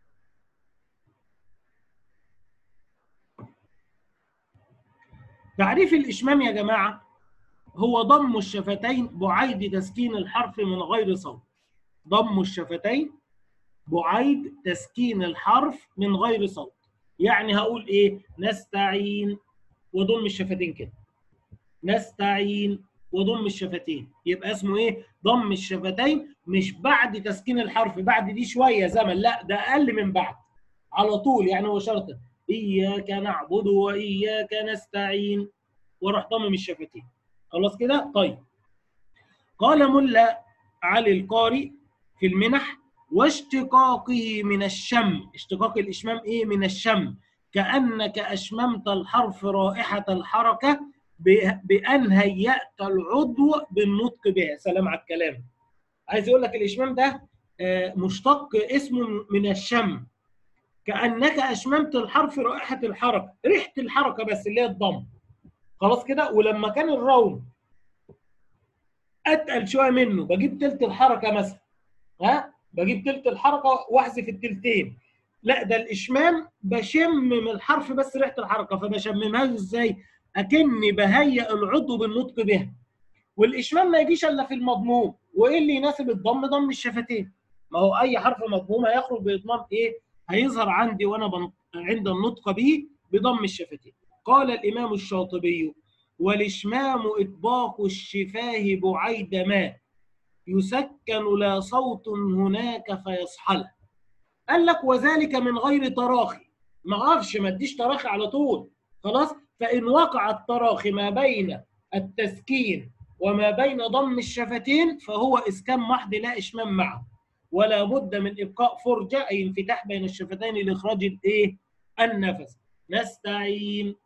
تعريف الإشمام يا جماعة هو ضم الشفتين بعيد تسكين الحرف من غير صوت ضم الشفتين بعيد تسكين الحرف من غير صوت يعني هقول ايه نستعين وضم الشفتين كده نستعين وضم الشفتين يبقى اسمه ايه ضم الشفتين مش بعد تسكين الحرف بعد دي شويه زمن لا ده اقل من بعد على طول يعني هو شرط إياك نعبد وإياك نستعين وراح ضمم الشفتين خلاص كده طيب قال ملا علي القاري في المنح واشتقاقه من الشم اشتقاق الإشمام إيه من الشم كأنك أشممت الحرف رائحة الحركة بأن هيأت العضو بالنطق بها سلام على الكلام عايز يقول لك الإشمام ده مشتق اسمه من الشم كانك اشممت الحرف رائحه الحركه ريحه الحركه بس اللي هي الضم خلاص كده ولما كان الروم اتقل شويه منه بجيب تلت الحركه مثلا ها بجيب تلت الحركه واحذف التلتين لا ده الاشمام بشم من الحرف بس ريحه الحركه فبشممها ازاي اكني بهيئ العضو بالنطق بها والاشمام ما يجيش الا في المضموم وايه اللي يناسب الضم ضم الشفتين ما هو اي حرف مضموم هيخرج باضمام ايه هيظهر عندي وانا بن... عند النطق به بضم الشفتين قال الامام الشاطبي والاشمام اطباق الشفاه بعيد ما يسكن لا صوت هناك فيصحل قال لك وذلك من غير تراخي ما اقفش ما اديش تراخي على طول خلاص فان وقع التراخي ما بين التسكين وما بين ضم الشفتين فهو اسكان محض لا اشمام معه ولا بد من ابقاء فرجه اي انفتاح بين الشفتين لاخراج الايه النفس نستعين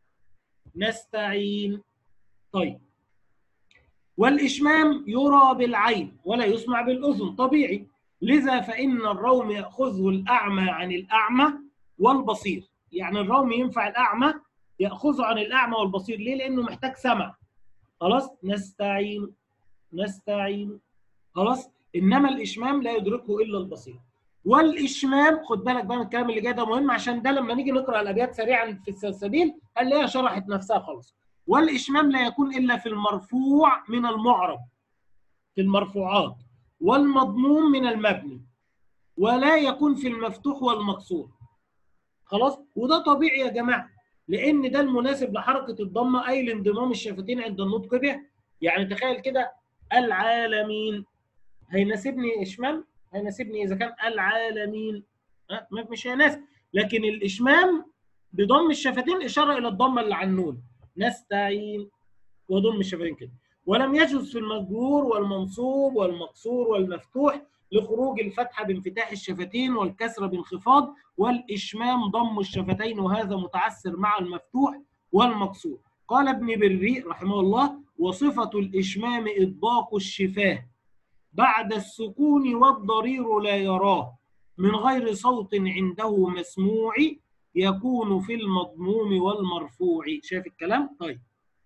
نستعين طيب والإشمام يرى بالعين ولا يسمع بالأذن طبيعي لذا فإن الروم يأخذه الأعمى عن الأعمى والبصير يعني الروم ينفع الأعمى يأخذه عن الأعمى والبصير ليه؟ لأنه محتاج سمع خلاص نستعين نستعين خلاص إنما الإشمام لا يدركه إلا البصير والإشمام خد بالك بقى من الكلام اللي جاي ده مهم عشان ده لما نيجي نقرأ الأبيات سريعا في السلسبيل هنلاقيها شرحت نفسها خلاص والإشمام لا يكون إلا في المرفوع من المعرب في المرفوعات والمضموم من المبني ولا يكون في المفتوح والمكسور خلاص وده طبيعي يا جماعة لأن ده المناسب لحركة الضمة أي لانضمام الشفتين عند النطق به يعني تخيل كده العالمين هيناسبني إشمام هيناسبني إذا كان العالمين أه؟ مش هيناسب لكن الإشمام بضم الشفتين إشارة إلى الضمة اللي على النون نستعين وضم الشفتين كده ولم يجوز في المجرور والمنصوب والمقصور والمفتوح لخروج الفتحة بانفتاح الشفتين والكسرة بانخفاض والإشمام ضم الشفتين وهذا متعسر مع المفتوح والمقصور قال ابن بري رحمه الله وصفة الإشمام إطباق الشفاه بعد السكون والضرير لا يراه من غير صوت عنده مسموع يكون في المضموم والمرفوع شايف الكلام طيب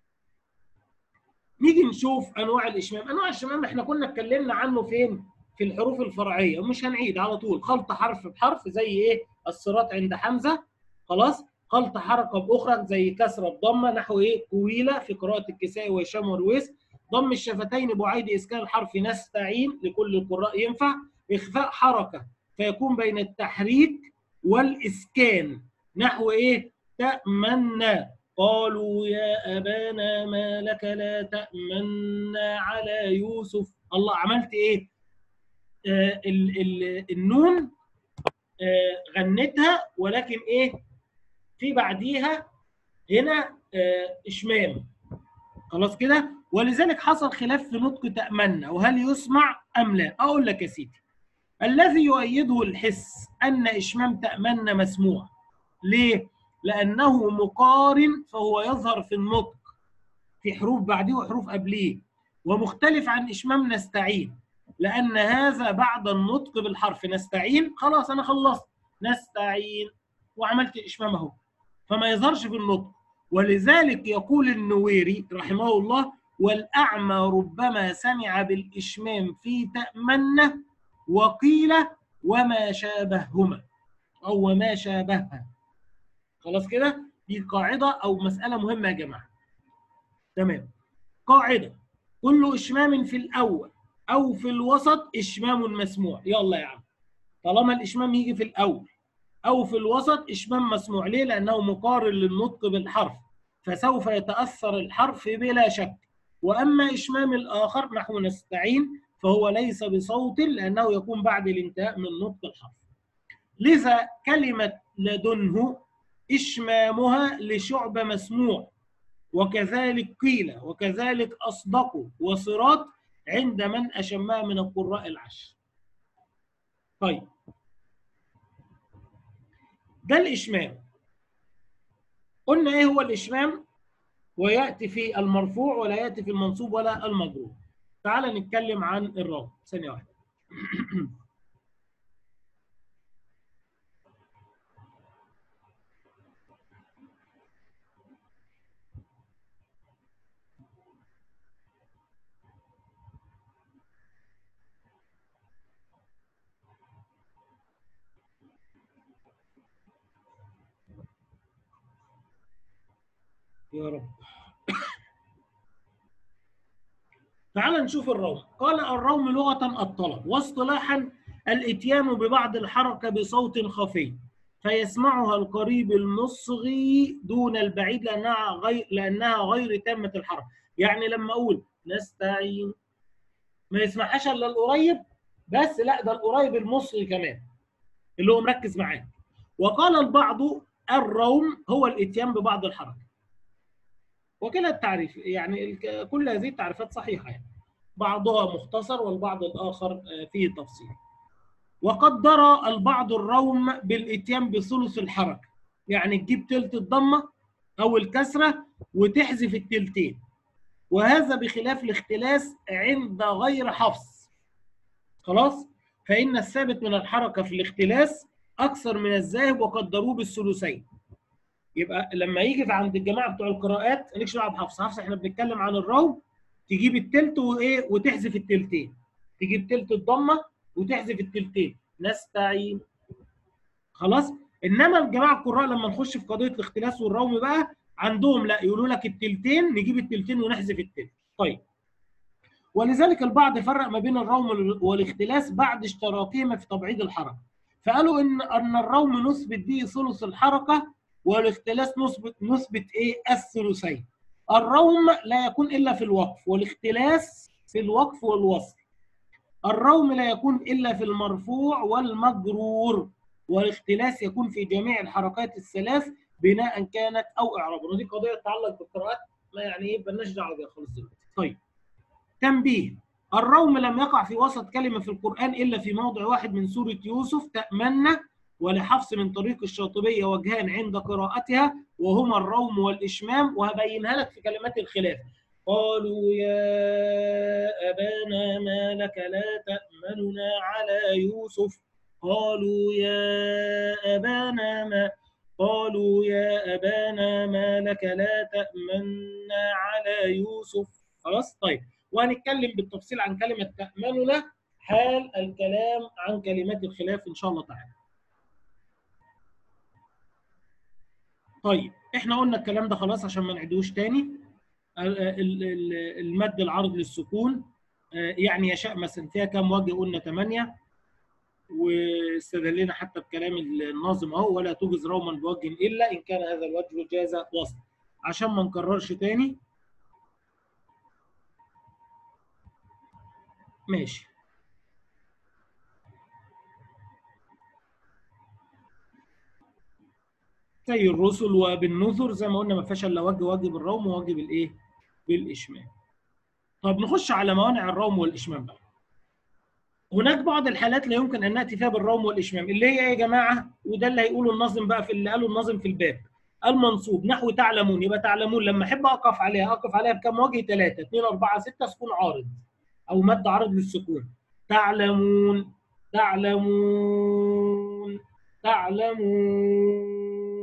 نيجي نشوف انواع الاشمام انواع الاشمام احنا كنا اتكلمنا عنه فين في الحروف الفرعيه ومش هنعيد على طول خلط حرف بحرف زي ايه الصراط عند حمزه خلاص خلط حركه باخرى زي كسره بضمه نحو ايه كويله في قراءه الكسائي وهشام ورويس ضم الشفتين بعيد اسكان الحرف نستعين لكل القراء ينفع اخفاء حركه فيكون بين التحريك والاسكان نحو ايه تأمنا قالوا يا أبانا ما لك لا تأمنا على يوسف الله عملت إيه آه ال ال النون آه غنتها ولكن إيه في بعديها هنا آه إشمام خلاص كده ولذلك حصل خلاف في نطق تأمنا وهل يسمع أم لا أقول لك يا سيدي الذي يؤيده الحس أن إشمام تأمنا مسموع ليه؟ لأنه مقارن فهو يظهر في النطق في حروف بعديه وحروف قبليه ومختلف عن إشمام نستعين لأن هذا بعد النطق بالحرف نستعين خلاص أنا خلصت نستعين وعملت الإشمام أهو فما يظهرش في النطق ولذلك يقول النويري رحمه الله والأعمى ربما سمع بالإشمام في تأمنه وقيل وما شابههما أو وما شابهها خلاص كده دي قاعدة أو مسألة مهمة يا جماعة تمام قاعدة كل إشمام في الأول أو في الوسط إشمام مسموع يلا يا عم طالما الإشمام يجي في الأول أو في الوسط إشمام مسموع ليه؟ لأنه مقارن للنطق بالحرف فسوف يتأثر الحرف بلا شك وأما إشمام الآخر نحو نستعين فهو ليس بصوت لأنه يكون بعد الانتهاء من نطق الحرف لذا كلمة لدنه إشمامها لشعب مسموع وكذلك قيل وكذلك أصدقوا وصراط عند من أشمها من القراء العشر طيب ده الإشمام قلنا إيه هو الإشمام ويأتي في المرفوع ولا يأتي في المنصوب ولا المجرور تعال نتكلم عن الراء ثانية واحدة يا رب تعال نشوف الروم قال الروم لغة الطلب واصطلاحا الاتيان ببعض الحركة بصوت خفي فيسمعها القريب المصغي دون البعيد لأنها غير لأنها غير تامة الحركة يعني لما أقول نستعين ما يسمعهاش إلا القريب بس لا ده القريب المصغي كمان اللي هو مركز معاك وقال البعض الروم هو الاتيان ببعض الحركة وكلا التعريف يعني كل هذه التعريفات صحيحة يعني بعضها مختصر والبعض الآخر فيه تفصيل وقدر البعض الروم بالاتيان بثلث الحركة يعني تجيب تلت الضمة أو الكسرة وتحذف التلتين وهذا بخلاف الاختلاس عند غير حفص خلاص فإن الثابت من الحركة في الاختلاس أكثر من الذاهب وقدروه بالثلثين يبقى لما يجي عند الجماعه بتوع القراءات مالكش دعوه بحفص حفص احنا بنتكلم عن الروم تجيب التلت وايه وتحذف التلتين تجيب تلت الضمه وتحذف التلتين نستعين خلاص انما الجماعه القراء لما نخش في قضيه الاختلاس والروم بقى عندهم لا يقولوا لك التلتين نجيب التلتين ونحذف التلت طيب ولذلك البعض فرق ما بين الروم والاختلاس بعد اشتراكهما في تبعيض الحركه فقالوا ان ان الروم نثبت به ثلث الحركه والاختلاس نثبت نثبت ايه الثلثين الروم لا يكون الا في الوقف والاختلاس في الوقف والوصل الروم لا يكون الا في المرفوع والمجرور والاختلاس يكون في جميع الحركات الثلاث بناء كانت او اعرابا ودي قضيه تتعلق بالقراءات ما يعني ايه مالناش دعوه بيها خالص دلوقتي طيب تنبيه الروم لم يقع في وسط كلمه في القران الا في موضع واحد من سوره يوسف تامنا ولحفص من طريق الشاطبية وجهان عند قراءتها وهما الروم والإشمام وهبينها لك في كلمات الخلاف قالوا يا أبانا ما لك لا تأمننا على يوسف قالوا يا أبانا ما قالوا يا أبانا ما لك لا تأمنا على يوسف خلاص طيب وهنتكلم بالتفصيل عن كلمة تأمننا حال الكلام عن كلمات الخلاف إن شاء الله تعالى طيب احنا قلنا الكلام ده خلاص عشان ما نعيدوش تاني المد العرض للسكون يعني يشاء مثلا فيها كام وجه قلنا 8 واستدلنا حتى بكلام الناظم اهو ولا توجز روما بوجه الا ان كان هذا الوجه جاز وصل عشان ما نكررش تاني ماشي زي الرسل وبالنذر زي ما قلنا ما فيهاش الا وجه وجه بالروم ووجه بالايه؟ بالاشمام. طب نخش على موانع الروم والاشمام بقى. هناك بعض الحالات لا يمكن ان ناتي فيها بالروم والاشمام اللي هي ايه يا جماعه؟ وده اللي هيقوله الناظم بقى في اللي قاله الناظم في الباب. المنصوب نحو تعلمون يبقى تعلمون لما احب اقف عليها اقف عليها بكم وجه؟ ثلاثه 2 4 6 سكون عارض او مد عارض للسكون. تعلمون تعلمون تعلمون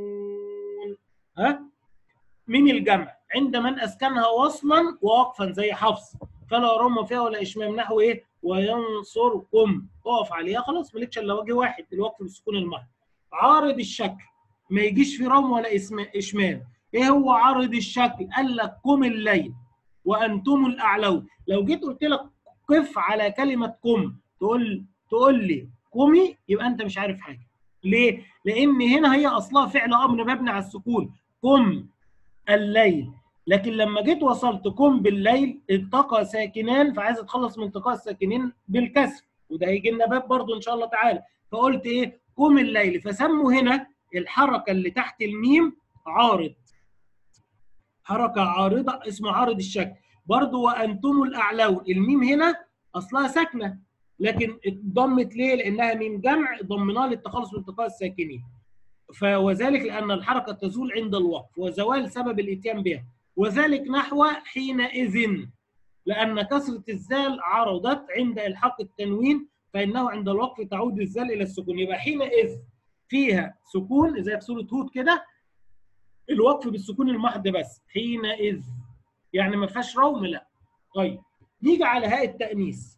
ها من الجمع عند من اسكنها وصلا ووقفا زي حفص فلا رم فيها ولا اشمام نحو ايه وينصركم اقف عليها خلاص مالكش الا وجه واحد الوقف بالسكون المحض عارض الشكل ما يجيش في رم ولا اشمام ايه هو عارض الشكل قال لك قم الليل وانتم الاعلون لو جيت قلت لك قف على كلمه قم تقول تقول لي قمي يبقى انت مش عارف حاجه ليه لان هنا هي اصلها فعل امر مبني على السكون قم الليل لكن لما جيت وصلت قم بالليل التقى ساكنان فعايز اتخلص من التقاء الساكنين بالكسر وده هيجي لنا باب برضه ان شاء الله تعالى فقلت ايه قم الليل فسموا هنا الحركه اللي تحت الميم عارض حركه عارضه اسمه عارض الشكل برضه وانتم الاعلون الميم هنا اصلها ساكنه لكن اتضمت ليه لانها ميم جمع ضمناها للتخلص من التقاء الساكنين وذلك لأن الحركة تزول عند الوقف وزوال سبب الإتيان بها وذلك نحو حينئذ لأن كسرة الزال عرضت عند إلحاق التنوين فإنه عند الوقف تعود الزال إلى السكون يبقى حينئذ فيها سكون زي في سورة هود كده الوقف بالسكون المحض بس حينئذ يعني ما فيهاش روم لا طيب نيجي على هاء التأنيث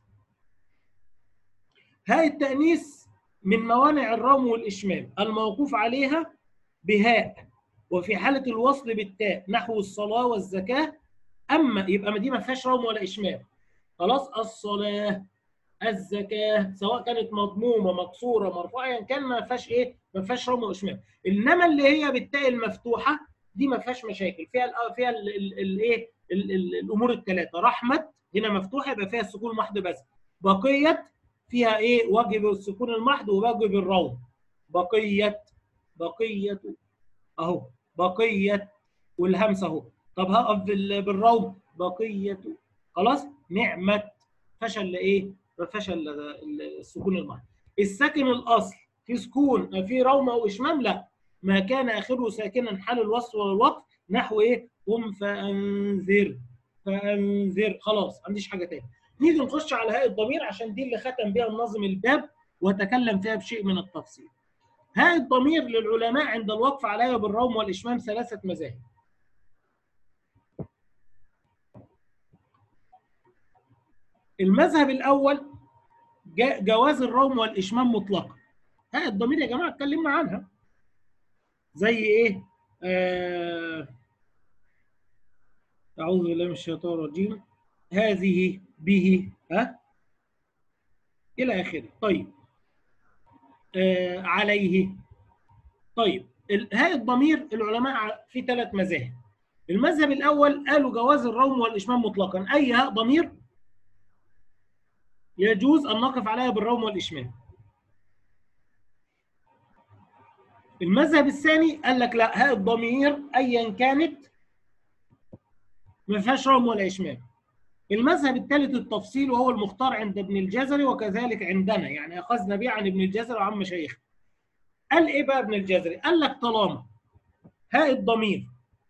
هاء التأنيث من موانع الروم والإشمام الموقوف عليها بهاء وفي حالة الوصل بالتاء نحو الصلاة والزكاة أما يبقى ما دي ما فيهاش روم ولا إشمام خلاص الصلاه الزكاه سواء كانت مضمومه مكسوره مرفوعه يعني كان ما فيهاش ايه ما فيهاش رم واشمام انما اللي هي بالتاء المفتوحه دي ما فيهاش مشاكل فيها ال فيها الايه الامور الثلاثه رحمه هنا مفتوحه يبقى فيها السكون المحض بس بقيه فيها ايه واجب السكون المحض وواجب الروم بقيه بقيه اهو بقيه والهمسه اهو طب هقف بالروم بقيه خلاص نعمه فشل لايه فشل السكون المحض الساكن الاصل في سكون في روم او اشمام لا ما كان اخره ساكنا حال الوصل والوقف نحو ايه قم فانذر فانذر خلاص ما عنديش حاجه تاني نيجي نخش على هاء الضمير عشان دي اللي ختم بها الناظم الباب وتكلم فيها بشيء من التفصيل هاء الضمير للعلماء عند الوقف عليها بالروم والاشمام ثلاثه مذاهب المذهب الاول جواز الروم والاشمام مطلقا هاء الضمير يا جماعه اتكلمنا عنها زي ايه آه اعوذ بالله من الشيطان الرجيم هذه به ها الى اخره طيب آه عليه طيب هاء الضمير العلماء في ثلاث مذاهب المذهب الاول قالوا جواز الروم والاشمام مطلقا اي هاء ضمير يجوز ان نقف عليها بالروم والاشمام المذهب الثاني قال لك لا هاء الضمير ايا كانت ما فيهاش روم ولا اشمام المذهب الثالث التفصيل وهو المختار عند ابن الجزري وكذلك عندنا يعني اخذنا به عن ابن الجزري وعن مشايخ قال ايه بقى ابن الجزري قال لك طالما هاء الضمير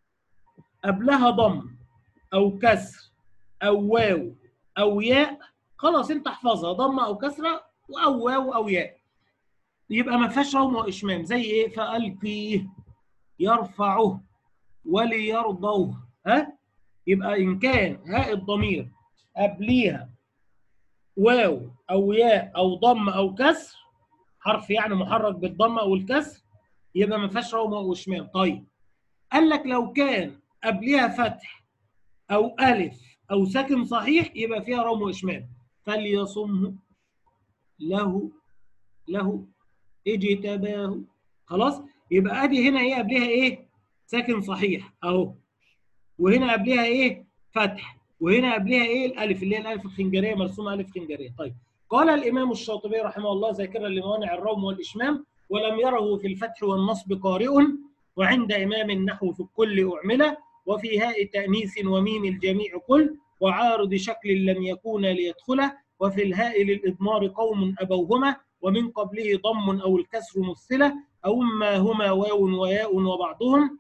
قبلها ضم او كسر او واو او ياء خلاص انت احفظها ضم او كسره او واو او ياء يبقى ما فيهاش روم واشمام زي ايه فالقيه يرفعه وليرضوه ها يبقى ان كان هاء الضمير قبليها واو او ياء او ضم او كسر حرف يعني محرك بالضم او الكسر يبقى ما فيهاش روم واشمام طيب قال لك لو كان قبليها فتح او الف او ساكن صحيح يبقى فيها روم واشمام فليصمه له له اجتباه خلاص يبقى ادي هنا ايه قبلها ايه ساكن صحيح اهو وهنا قبلها ايه فتح وهنا قبلها ايه الالف اللي هي الالف الخنجريه مرسومه الف خنجريه طيب قال الامام الشاطبي رحمه الله ذاكرا لموانع الروم والاشمام ولم يره في الفتح والنصب قارئ وعند امام النحو في الكل اعمله وفي هاء تانيث وميم الجميع كل وعارض شكل لم يكون ليدخله وفي الهاء للاضمار قوم ابوهما ومن قبله ضم او الكسر مثله او ما هما واو وياء وبعضهم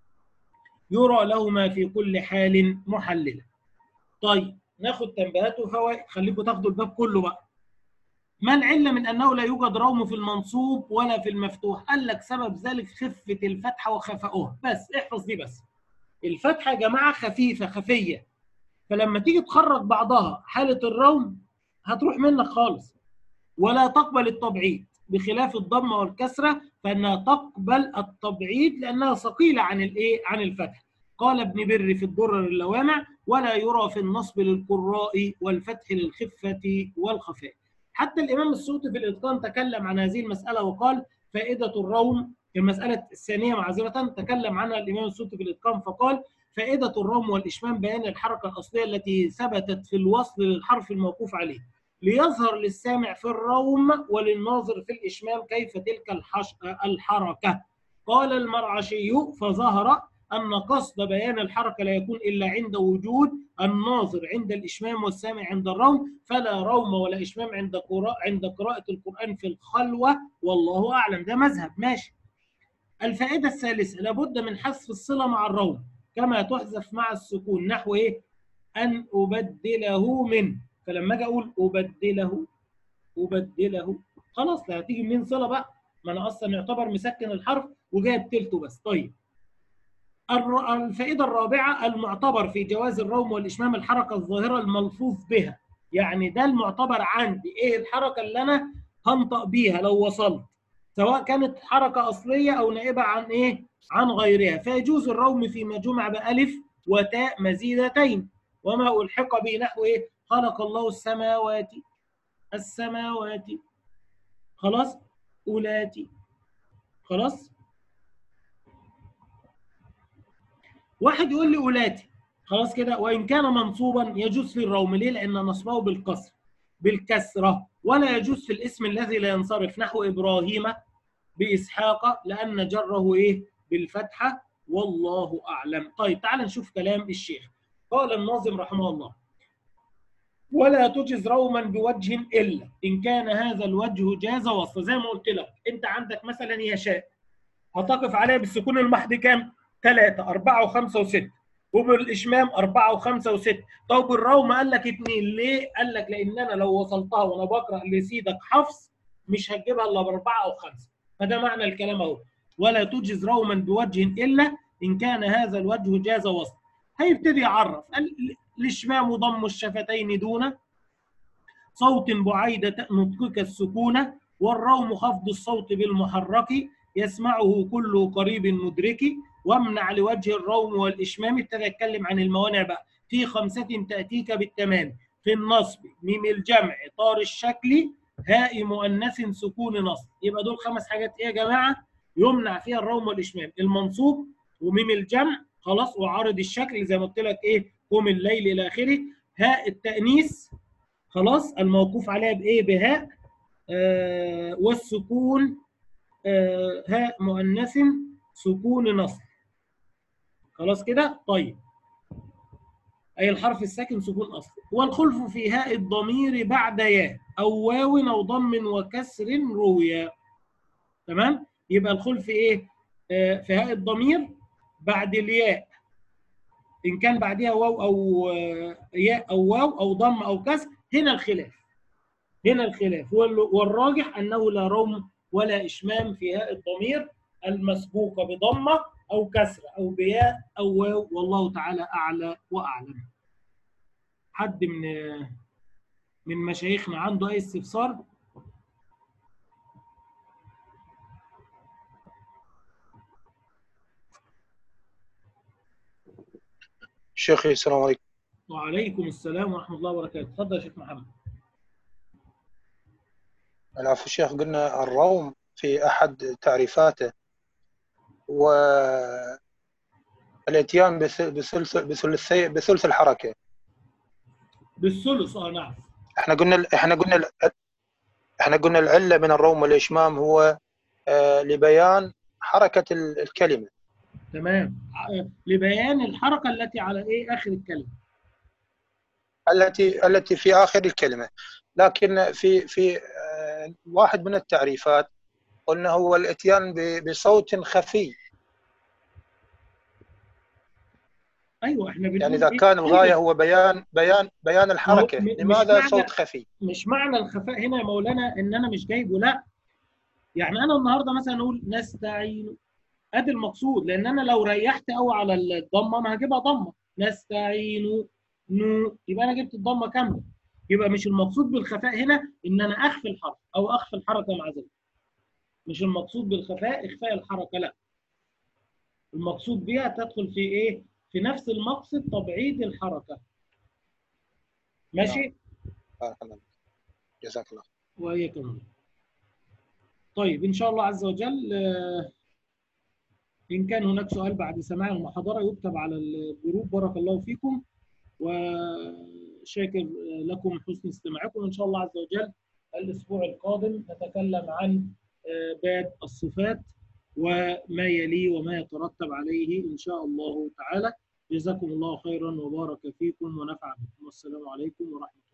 يرى لهما في كل حال محلله. طيب ناخد تنبيهات وفوائد خليكم تاخدوا الباب كله بقى. ما العله من انه لا يوجد روم في المنصوب ولا في المفتوح؟ قال لك سبب ذلك خفه الفتحه وخفاؤها، بس احفظ دي بس. الفتحه يا جماعه خفيفه خفيه. فلما تيجي تخرج بعضها حاله الروم هتروح منك خالص. ولا تقبل التبعيض بخلاف الضمه والكسره فانها تقبل التبعيض لانها ثقيله عن الايه عن الفتح قال ابن بر في الدرر اللوامع ولا يرى في النصب للقراء والفتح للخفه والخفاء حتى الامام السيوطي في الاتقان تكلم عن هذه المساله وقال فائده الروم المساله الثانيه معذره تكلم عنها الامام السيوطي في الاتقان فقال فائده الروم والاشمام بيان الحركه الاصليه التي ثبتت في الوصل للحرف الموقوف عليه ليظهر للسامع في الروم وللناظر في الإشمام كيف تلك الحش... الحركة قال المرعشي فظهر أن قصد بيان الحركة لا يكون إلا عند وجود الناظر عند الإشمام والسامع عند الروم فلا روم ولا إشمام عند قراءة عند قراءة القرآن في الخلوة والله أعلم ده مذهب ماشي الفائدة الثالثة لابد من حذف الصلة مع الروم كما تحذف مع السكون نحو إيه؟ أن أبدله من فلما اجي اقول ابدله ابدله خلاص لا هتيجي منين صله بقى ما انا اصلا يعتبر مسكن الحرف وجايب تلته بس طيب الفائده الرابعه المعتبر في جواز الروم والاشمام الحركه الظاهره الملفوظ بها يعني ده المعتبر عندي ايه الحركه اللي انا هنطق بيها لو وصلت سواء كانت حركه اصليه او نائبه عن ايه عن غيرها فيجوز الروم فيما جمع بالف وتاء مزيدتين وما الحق به نحو ايه خلق الله السماوات السماوات خلاص أولاتي خلاص واحد يقول لي أولاتي خلاص كده وإن كان منصوبا يجوز في الروم ليه؟ لأن نصبه بالكسر بالكسرة ولا يجوز في الاسم الذي لا ينصرف نحو إبراهيم بإسحاق لأن جره إيه؟ بالفتحة والله أعلم طيب تعال نشوف كلام الشيخ قال الناظم رحمه الله ولا تجز روما بوجه إلا إن كان هذا الوجه جاز وصف زي ما قلت لك أنت عندك مثلا يشاء هتقف عليها بالسكون المحض كام؟ ثلاثة أربعة وخمسة وستة وبالإشمام أربعة وخمسة وستة طب الروم قال لك اثنين ليه؟ قال لك لأن أنا لو وصلتها وأنا بقرأ لسيدك حفص مش هتجيبها إلا بأربعة أو خمسة فده معنى الكلام أهو ولا تجز روما بوجه إلا إن كان هذا الوجه جاز وصف هيبتدي يعرف الإشمام ضم الشفتين دون صوت بعيدة نطقك السكونة والروم خفض الصوت بالمحرك يسمعه كل قريب مدرك وامنع لوجه الروم والإشمام ابتدى يتكلم عن الموانع بقى في خمسة تأتيك بالتمام في النصب ميم الجمع طار الشكل هاء مؤنث سكون نصب يبقى دول خمس حاجات ايه يا جماعه يمنع فيها الروم والاشمام المنصوب وميم الجمع خلاص وعارض الشكل زي ما قلت لك ايه قوم الليل الى اخره هاء التانيث خلاص الموقوف عليها بايه بهاء آه والسكون آه هاء مؤنث سكون نصب خلاص كده طيب أي الحرف الساكن سكون أصلي والخلف في هاء الضمير بعد ياء أو واو أو ضم وكسر رويا تمام يبقى الخلف إيه آه في هاء الضمير بعد الياء إن كان بعدها واو أو آه ياء أو واو أو ضم أو كسر هنا الخلاف هنا الخلاف والراجح أنه لا روم ولا إشمام في هاء الضمير المسبوقة بضمة أو كسر أو بياء أو واو والله تعالى أعلى وأعلم حد من من مشايخنا عنده أي استفسار؟ شيخي السلام عليكم وعليكم السلام ورحمة الله وبركاته تفضل يا شيخ محمد العفو شيخ قلنا الروم في أحد تعريفاته و الاتيان بثلث بثلثي بثلث الحركه بالثلث اه نعم احنا قلنا احنا قلنا احنا قلنا العله من الروم والاشمام هو آه لبيان حركه الكلمه تمام لبيان الحركه التي على ايه اخر الكلمه التي التي في اخر الكلمه لكن في في آه واحد من التعريفات قلنا هو الاتيان بصوت خفي ايوه احنا يعني اذا كان الغايه هو بيان بيان بيان الحركه لماذا معنى صوت خفي مش معنى الخفاء هنا يا مولانا ان انا مش جايبه لا يعني انا النهارده مثلا اقول نستعين ادي المقصود لان انا لو ريحت قوي على الضمه ما هجيبها ضمه نستعين نو يبقى انا جبت الضمه كامله يبقى مش المقصود بالخفاء هنا ان انا اخفي الحرف او اخفي الحركه مع ذلك مش المقصود بالخفاء اخفاء الحركه لا المقصود بها تدخل في ايه في نفس المقصد تبعيد الحركه ماشي بارك الله جزاك الله واياكم طيب ان شاء الله عز وجل ان كان هناك سؤال بعد سماع المحاضره يكتب على الجروب بارك الله فيكم وشاكر لكم حسن استماعكم ان شاء الله عز وجل الاسبوع القادم نتكلم عن باب الصفات وما يليه وما يترتب عليه إن شاء الله تعالى جزاكم الله خيرا وبارك فيكم ونفع بكم والسلام عليكم ورحمة الله